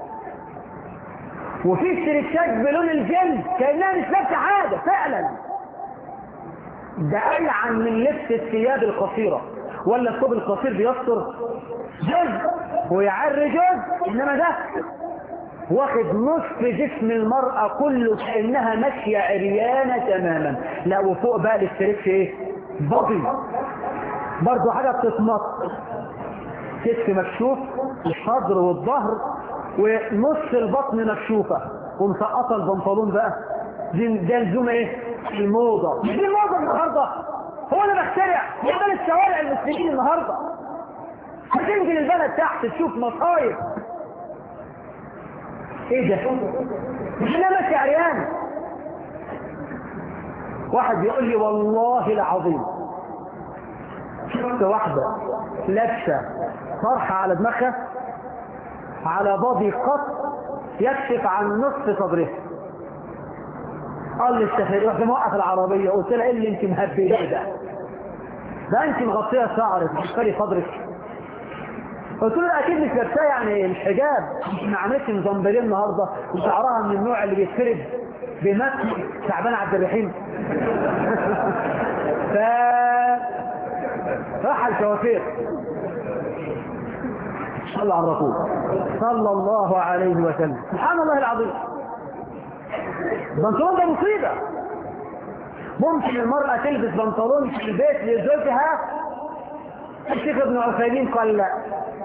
Speaker 2: وفي استرتشات بلون الجلد كانها مش لابسه حاجه فعلا ده ألعن من لبس الثياب القصيرة ولا الثوب القصير بيستر جزء ويعر جزء إنما ده واخد نصف جسم المرأة كله كأنها ماشية عريانة تماما لا وفوق بقى الاستريتش ايه بطي برضو حاجة بتتمط كتف مكشوف الصدر والظهر ونص البطن مكشوفة ومسقطة البنطلون بقى دي ده لزوم ايه الموضة مش دي الموضة النهاردة هو انا بخترع يقبل الشوارع المسلمين النهاردة هتنزل البلد تحت تشوف مصايب ايه ده مش انا ماشي عريان واحد بيقول لي والله العظيم شفت واحدة لابسة طرحة على دماغها على بادي قط يكشف عن نصف صدرها قال لي السفير رحت موقف العربية قلت لها ايه اللي انت مهبلة ده ده انت مغطية شعرك مش صدرك قلت له اكيد مش لابساه يعني مش حجاب ما عملتش مزمبلين النهارده وشعرها من النوع اللي بيتفرد بمثل شعبان عبد الرحيم ف راح الكوافير صلى على الرسول صلى الله عليه وسلم سبحان الله العظيم البنطلون ده مصيبه ممكن المرأة تلبس بنطلون في البيت لزوجها الشيخ ابن عثيمين قال لا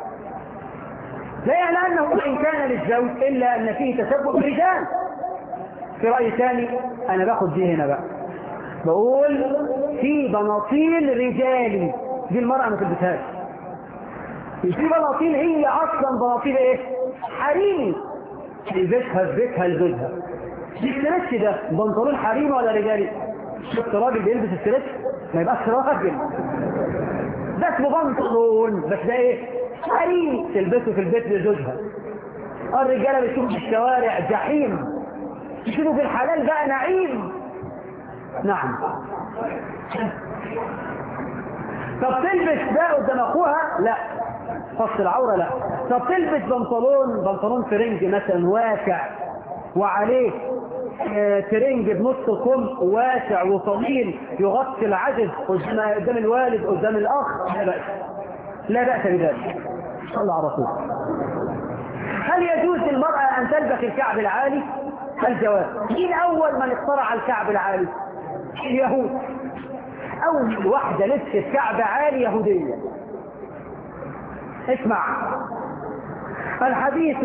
Speaker 2: لا يعني انه وان كان للزوج الا ان فيه تسبب رجال في راي ثاني انا باخد دي هنا بقى بقول في بناطيل رجالي دي المرأة ما تلبسهاش في بناطيل هي اصلا بناطيل ايه حريمي تلبسها في بيتها لزوجها دي الستريتش ده بنطلون حريمي ولا رجالي شفت راجل بيلبس الستريتش ما يبقاش راجل ده اسمه بنطلون بس ده ايه حريمي تلبسه في البيت لزوجها الرجاله بيشوفوا في الشوارع جحيم يشوفوا في الحلال بقى نعيم نعم طب تلبس ده قدام اخوها لا فص العوره لا طب تلبس بنطلون بنطلون فرنج مثلا واسع وعليه آه ترنج بنص كم واسع وطويل يغطي العجز قدام الوالد قدام الاخ لا بأس لا بأس بذلك صلى على رسول هل يجوز للمرأة أن تلبس الكعب العالي؟ الجواب مين أول من اخترع الكعب العالي؟ اليهود أول واحدة لبست كعب عالي يهودية اسمع الحديث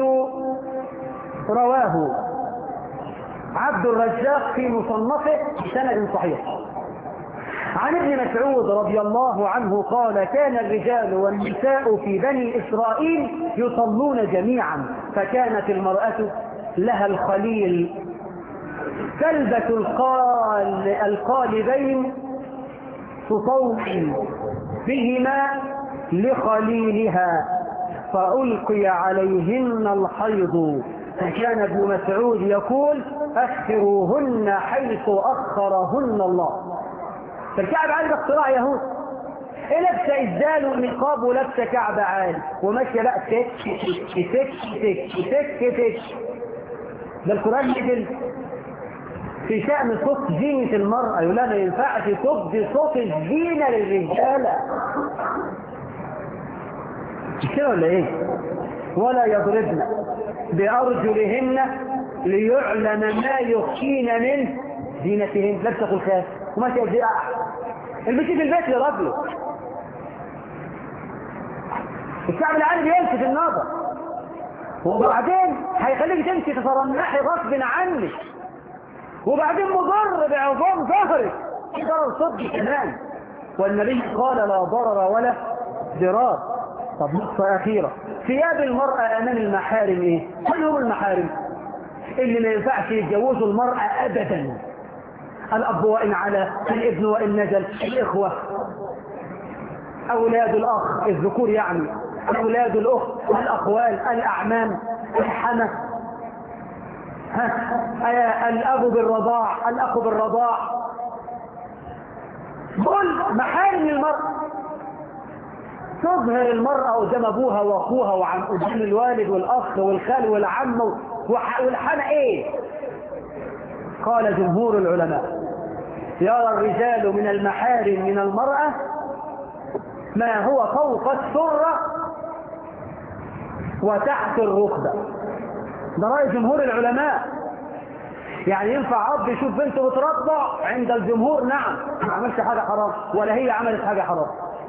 Speaker 2: رواه عبد الرزاق في مصنفه بسند صحيح عن ابن مسعود رضي الله عنه قال كان الرجال والنساء في بني إسرائيل يصلون جميعا فكانت المرأة لها الخليل تلبس القال القالبين تصوم بهما لخليلها فألقي عليهن الحيض فكان ابن مسعود يقول أخروهن حيث أخرهن الله فالكعب عالي باختراع يهود ايه لابسه ازدال ونقاب ولابسه كعب عالي وماشيه بقى تك تك تك تك تك ده القران نزل في شأن صوت زينة المرأة يقول لها ما ينفعش تبدي صوت الزينة للرجالة مش كده ولا ايه؟ ولا يضربن بأرجلهن ليعلم ما يخشين من زينتهن لابسه خلخال وماشيه بدي البسي في البيت يا راجل الشعب العالي بيلفت النظر وبعدين هيخليك تمشي تترنحي غصب عنك وبعدين مضر بعظام ظهرك في ضرر صدق كمان والنبي قال لا ضرر ولا ضرار طب نقطة أخيرة ثياب المرأة أمام المحارم إيه؟ كل هم المحارم اللي ما ينفعش يتجوزوا المرأة أبدا الأب وإن على الابن وإن نزل الإخوة أولاد الأخ الذكور يعني أولاد الأخت الأخوال الأعمام الحمى ها الأب بالرضاع الأخ بالرضاع كل محارم المرأة تظهر المرأة قدام أبوها وأخوها وعن قدام الوالد والأخ والخال والعم والحمى إيه قال جمهور العلماء يرى الرجال من المحارم من المرأة ما هو فوق السرة وتحت الركبة ده رأي جمهور العلماء يعني ينفع أب يشوف بنته بترضع عند الجمهور نعم ما عملش حاجة حرام ولا هي عملت حاجة حرام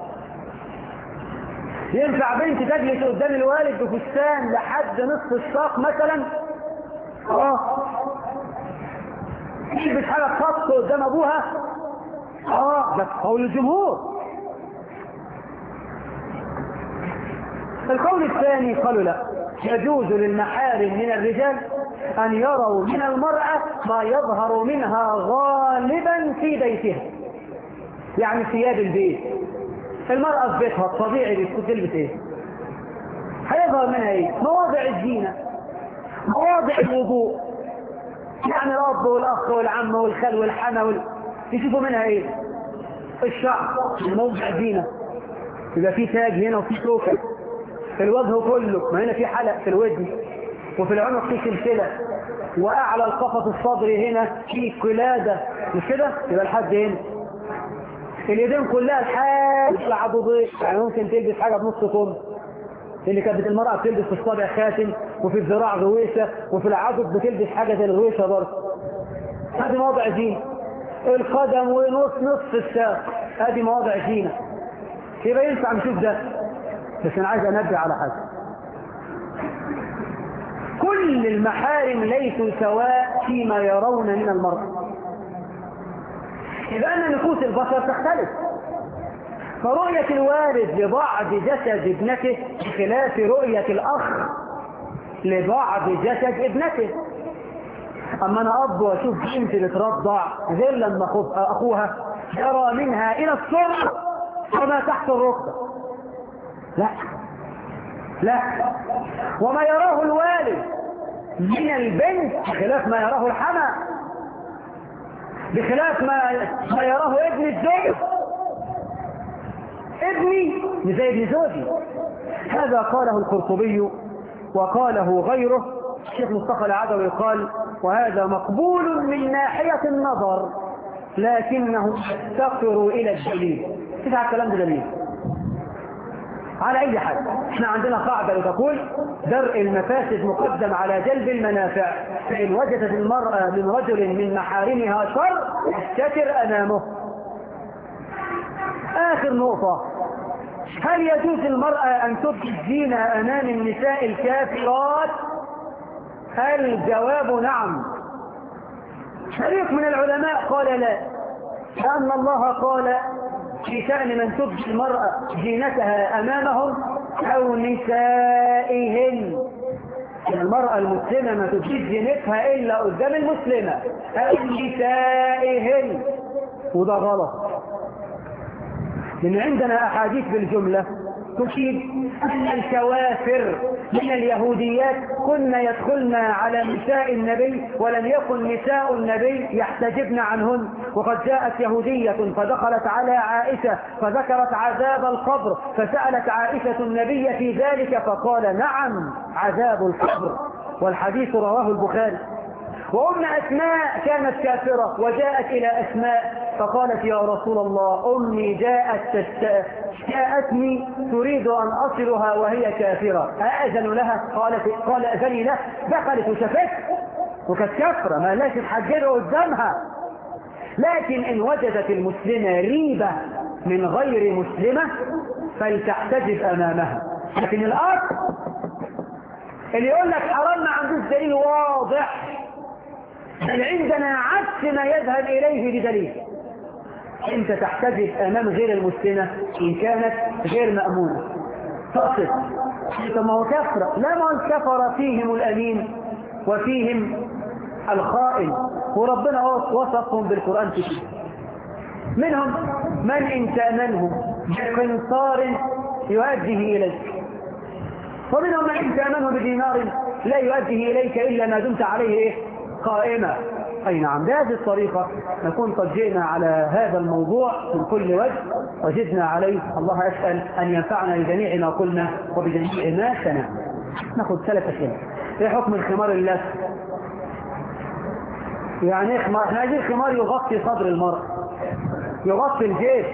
Speaker 2: ينفع بنت تجلس قدام الوالد بفستان لحد نصف الساق مثلا اه تلبس حاجة خط قدام ابوها اه ده قول الجمهور القول الثاني قالوا لا يجوز للمحارم من الرجال أن يروا من المرأة ما يظهر منها غالبا في بيتها يعني ثياب البيت المرأة في بيتها الطبيعي بتكون تلبس ايه هيظهر منها ايه مواضع الزينة مواضع الوضوء يعني الأب والأخ والعم والخال والحمى وال... يشوفوا منها ايه الشعر موضع زينة يبقى في تاج هنا وفي توكل في الوجه كله ما هنا في حلق في الوجه وفي العنق في سلسلة وأعلى القفص الصدري هنا في قلادة مش كده يبقى الحد هنا اليدين كلها لحد العضدين يعني ممكن تلبس حاجة بنص كم اللي كانت المرأة بتلبس في الصابع خاتم وفي الذراع غويشة وفي العضد بتلبس حاجة زي الغويشة برضه هذه مواضع زينة القدم ونص نصف الساق هذه مواضع زينة يبقى ينفع نشوف ده بس انا عايز انبه على حاجه كل المحارم ليسوا سواء فيما يرون من المرأة إذا أن نفوس البشر تختلف فرؤية الوالد لبعض جسد ابنته بخلاف رؤية الأخ لبعض جسد ابنته أما أنا أب وأشوف بنت بترضع غير لما أخوها يرى منها إلى السر وما تحت الركبة لا لا وما يراه الوالد من البنت بخلاف ما يراه الحمى بخلاف ما, ما يراه ابن الزوج ابني مش زي ابن زوجي هذا قاله القرطبي وقاله غيره الشيخ مصطفى العدوي قال وهذا مقبول من ناحية النظر لكنه يفتقر إلى الدليل كيف على الكلام ده دليل على اي حال احنا عندنا قاعدة بتقول درء المفاسد مقدم على جلب المنافع فإن وجدت المرأة من رجل من محارمها شر استتر أمامه آخر نقطة هل يجوز المرأة أن تبدي الزينة أمام النساء الكافرات الجواب نعم فريق من العلماء قال لا لأن الله قال في شأن من تبدي المرأة زينتها أمامهم أو نسائهن المرأة المسلمة ما تبديش زينتها إلا قدام المسلمة أو نسائهن وده غلط لأن عندنا أحاديث بالجملة تفيد أن الكوافر من اليهوديات كن يدخلن على نساء النبي ولم يكن نساء النبي يحتجبن عنهن وقد جاءت يهودية فدخلت على عائشة فذكرت عذاب القبر فسألت عائشة النبي في ذلك فقال نعم عذاب القبر والحديث رواه البخاري وأم أسماء كانت كافرة وجاءت إلى أسماء فقالت يا رسول الله أمي جاءت تست... جاءتني تريد أن أصلها وهي كافرة أأذن لها قالت قال أذني له دخلت وشفت وكانت كافرة ما لاش تحجره قدامها لكن إن وجدت المسلمة ريبة من غير مسلمة فلتحتجب أمامها لكن الأصل اللي يقول لك حرام ما عندوش دليل واضح بل عندنا عكس ما يذهب إليه بدليل أنت تحتجب أمام غير المسلمة إن كانت غير مأمونة تقصد ما هو كفر لا ما الكفر فيهم الأمين وفيهم الخائن وربنا وصفهم بالقرآن كتير منهم من إن تأمنه بقنطار يؤديه إليك ومنهم من إن تأمنه بدينار لا يؤديه إليك إلا ما دمت عليه إيه؟ قائمة أي نعم بهذه الطريقة نكون قد جئنا على هذا الموضوع من كل وجه وجدنا عليه الله أسأل أن ينفعنا بجميع ما قلنا وبجميع ما سمعنا ناخذ ثلاث أشياء إيه حكم الخمار اللف يعني إيه خمار احنا عايزين خمار يغطي صدر المرء يغطي الجيش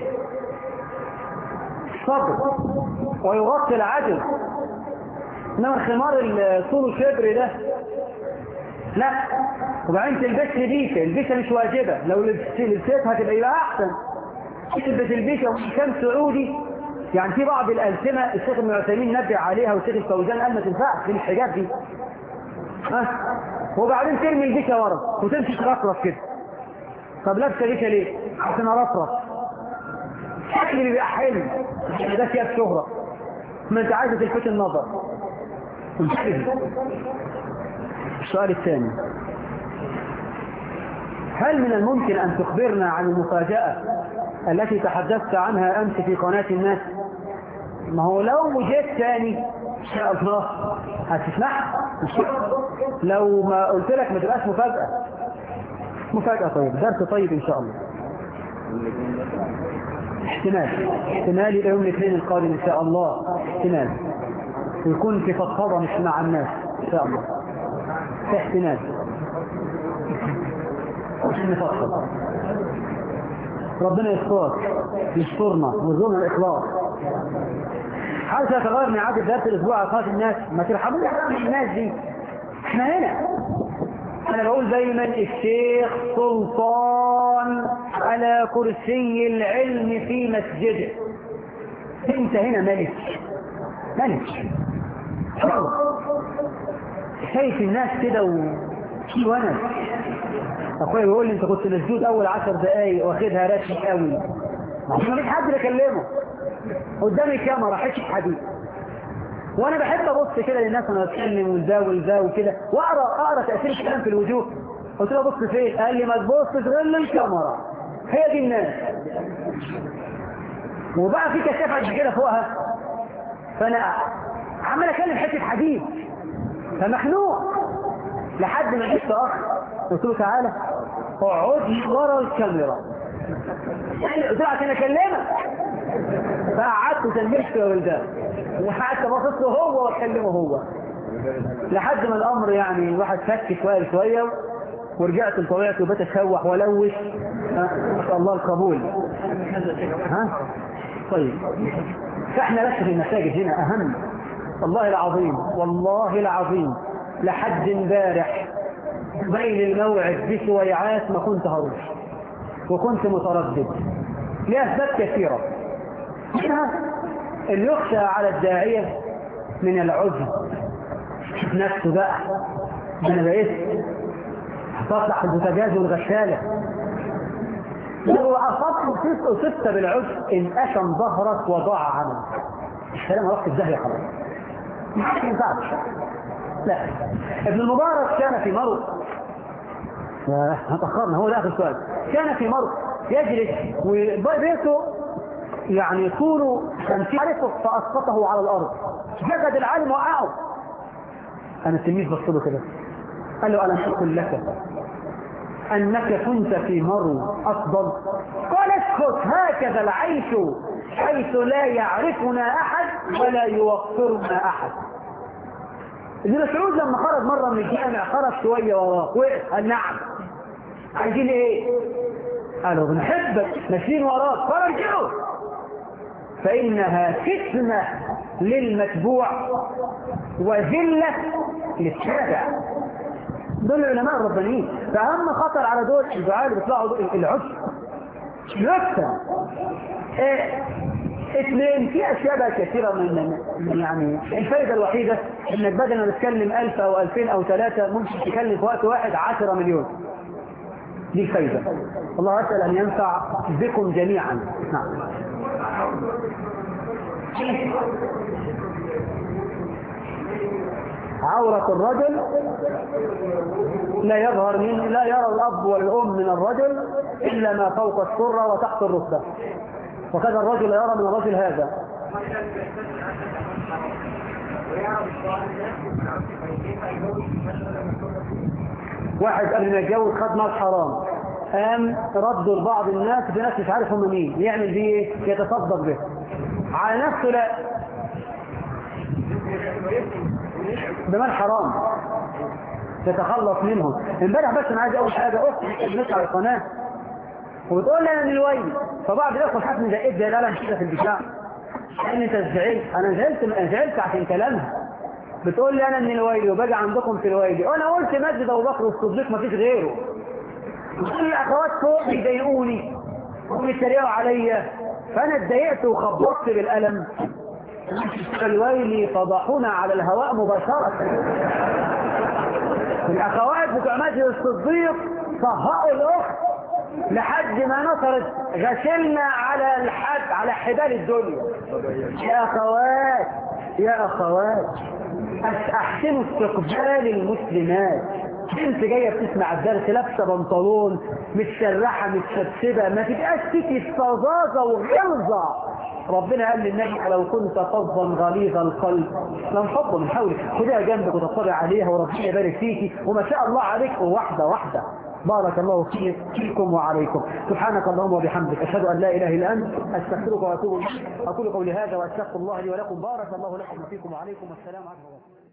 Speaker 2: الصدر ويغطي العجل انما الخمار طوله شبر ده لا وبعدين تلبس بيشة البيشة مش واجبة لو لبستها تبقى يبقى أحسن تلبس البيشة وكان سعودي يعني في بعض الألسنة الشيخ ابن عثيمين نبه عليها والشيخ الفوزان قال ما تنفعش في الحجاب دي ها وبعدين ترمي البيشة ورا وتمشي ترفرف كده طب لابسه بيشة ليه؟ عشان ارفرف شكلي بيبقى حلو ده ثياب شهرة ما انت عايزة تلفت النظر انتبه السؤال الثاني هل من الممكن أن تخبرنا عن المفاجأة التي تحدثت عنها أمس في قناة الناس ما هو لو جيت ثاني إن شاء الله هتسمح لو ما قلت لك ما تبقاش مفاجأة مفاجأة طيب درس طيب إن شاء الله احتمال احتمال يبقى يوم الاثنين القادم إن شاء الله احتمال ويكون في فضفضة مش مع الناس إن شاء الله في احتمال مش نفضفض ربنا يسترك يسترنا ويرزقنا الإخلاص حاول تتغير من عادة درس الأسبوع على قناة الناس ما ترحموش الناس دي احنا هنا أنا بقول دايما الشيخ سلطان على كرسي العلم في مسجده انت هنا ملك ملك شايف الناس كده وفي ونس اخويا بيقول لي انت كنت مسجود اول عشر دقايق واخدها رسمي قوي عشان مفيش حد بكلمه قدامي كاميرا حته حديد وانا بحب ابص كده للناس وانا بتكلم وده وده وكده واقرا اقرا تاثير الكلام في الوجوه قلت له بص فين قال لي ما تبصش غير للكاميرا هي دي الناس وبقى في كشاف قد كده فوقها فانا عمال اكلم حته حديد فمخنوق لحد ما جبت اخ قلت له تعالى اقعد ورا الكاميرا قلت له عشان اكلمك فقعدت وسلمت يا ولدان وقعدت باصص له هو واكلمه هو لحد ما الامر يعني الواحد فك شويه شويه ورجعت لطبيعتي وبقيت اشوح والوش ما شاء الله القبول ها طيب فاحنا بس في المساجد هنا اهم والله العظيم والله العظيم لحد امبارح بين الموعد بشويعات ما كنت هروح وكنت متردد لأسباب كثيرة منها اللي يخشى على الداعية من العجب شوف نفسه بقى انا بقيت هتطلع في البوتاجاز والغسالة لو أصبت أصبت بالعسر إن أشم ظهرك وضاع عملك السلام وقت الزهر خلاص ما ينفعش لا ابن المبارك كان في مرض تأخرنا هو ده آخر سؤال كان في مرض يجلس وبيته يعني طوله خمسين عرفه فأسقطه على الأرض جسد العالم وقعه أنا التلميذ بص له كده قال له ألم أقل لك أنك كنت في مرو أفضل قال اسكت هكذا العيش حيث لا يعرفنا أحد ولا يوفرنا أحد ابن مسعود لما خرج مرة من الجامع خرج شوية وراه وقف قال نعم عايزين ايه قالوا بنحبك ماشيين وراك قال ارجعوا فإنها فتنة للمتبوع وذلة للشارع دول العلماء الربانيين فأهم خطر على دول الدعاء اللي بيطلعوا دول العشب يكسر إيه اثنين في اشياء بقى كثيرة من من يعني الفائدة الوحيدة انك بدل ما تتكلم الف او الفين او ثلاثة ممكن تتكلم في وقت واحد عشرة مليون دي الفايدة الله اسأل ان ينفع بكم جميعا نعم عورة الرجل لا يظهر من لا يرى الأب والأم من الرجل إلا ما فوق السرة وتحت الركبة وكذا الرجل يرى من الرجل هذا واحد قبل ما يتجوز خد مال حرام قام ردوا لبعض الناس في ناس مش عارف هم مين يعمل بيه ايه يتصدق به على نفسه لا بمال حرام تتخلص منهم امبارح بس انا عايز اقول حاجه اختي الناس على القناه وبتقول لي انا من الويل فبعض الاخوه حاسس ان دقيت زي القلم كده في البتاع ان انت زعلت انا زعلت انا زعلت عشان كلامها بتقول لي انا من الويل وباجي عندكم في الويل وانا قلت مسجد ابو بكر الصديق ما فيش غيره كل الاخوات فوق بيضايقوني وبيتريقوا عليا فانا اتضايقت وخبطت بالقلم الويل فضحونا على الهواء مباشرة الأخوات بتوع مسجد الصديق صهقوا الأخت لحد ما نصرت غسلنا على الحد على حبال الدنيا يا أخوات يا أخوات أحسنوا استقبال المسلمات بنت جاية بتسمع الدرس لابسة بنطلون متسرحة متشبشبة ما تبقاش فيكي فظاظة وغلظة ربنا قال للنبي لو كنت فظا غليظ القلب لانفضوا من حولك خديها جنبك وتطلع عليها وربنا يبارك فيكي وما شاء الله عليك واحدة واحدة بارك الله فيك فيكم وعليكم سبحانك اللهم وبحمدك أشهد أن لا إله إلا أنت أستغفرك وأتوب إليك أقول قولي هذا وأستغفر الله لي ولكم بارك الله لكم وفيكم وعليكم والسلام عليكم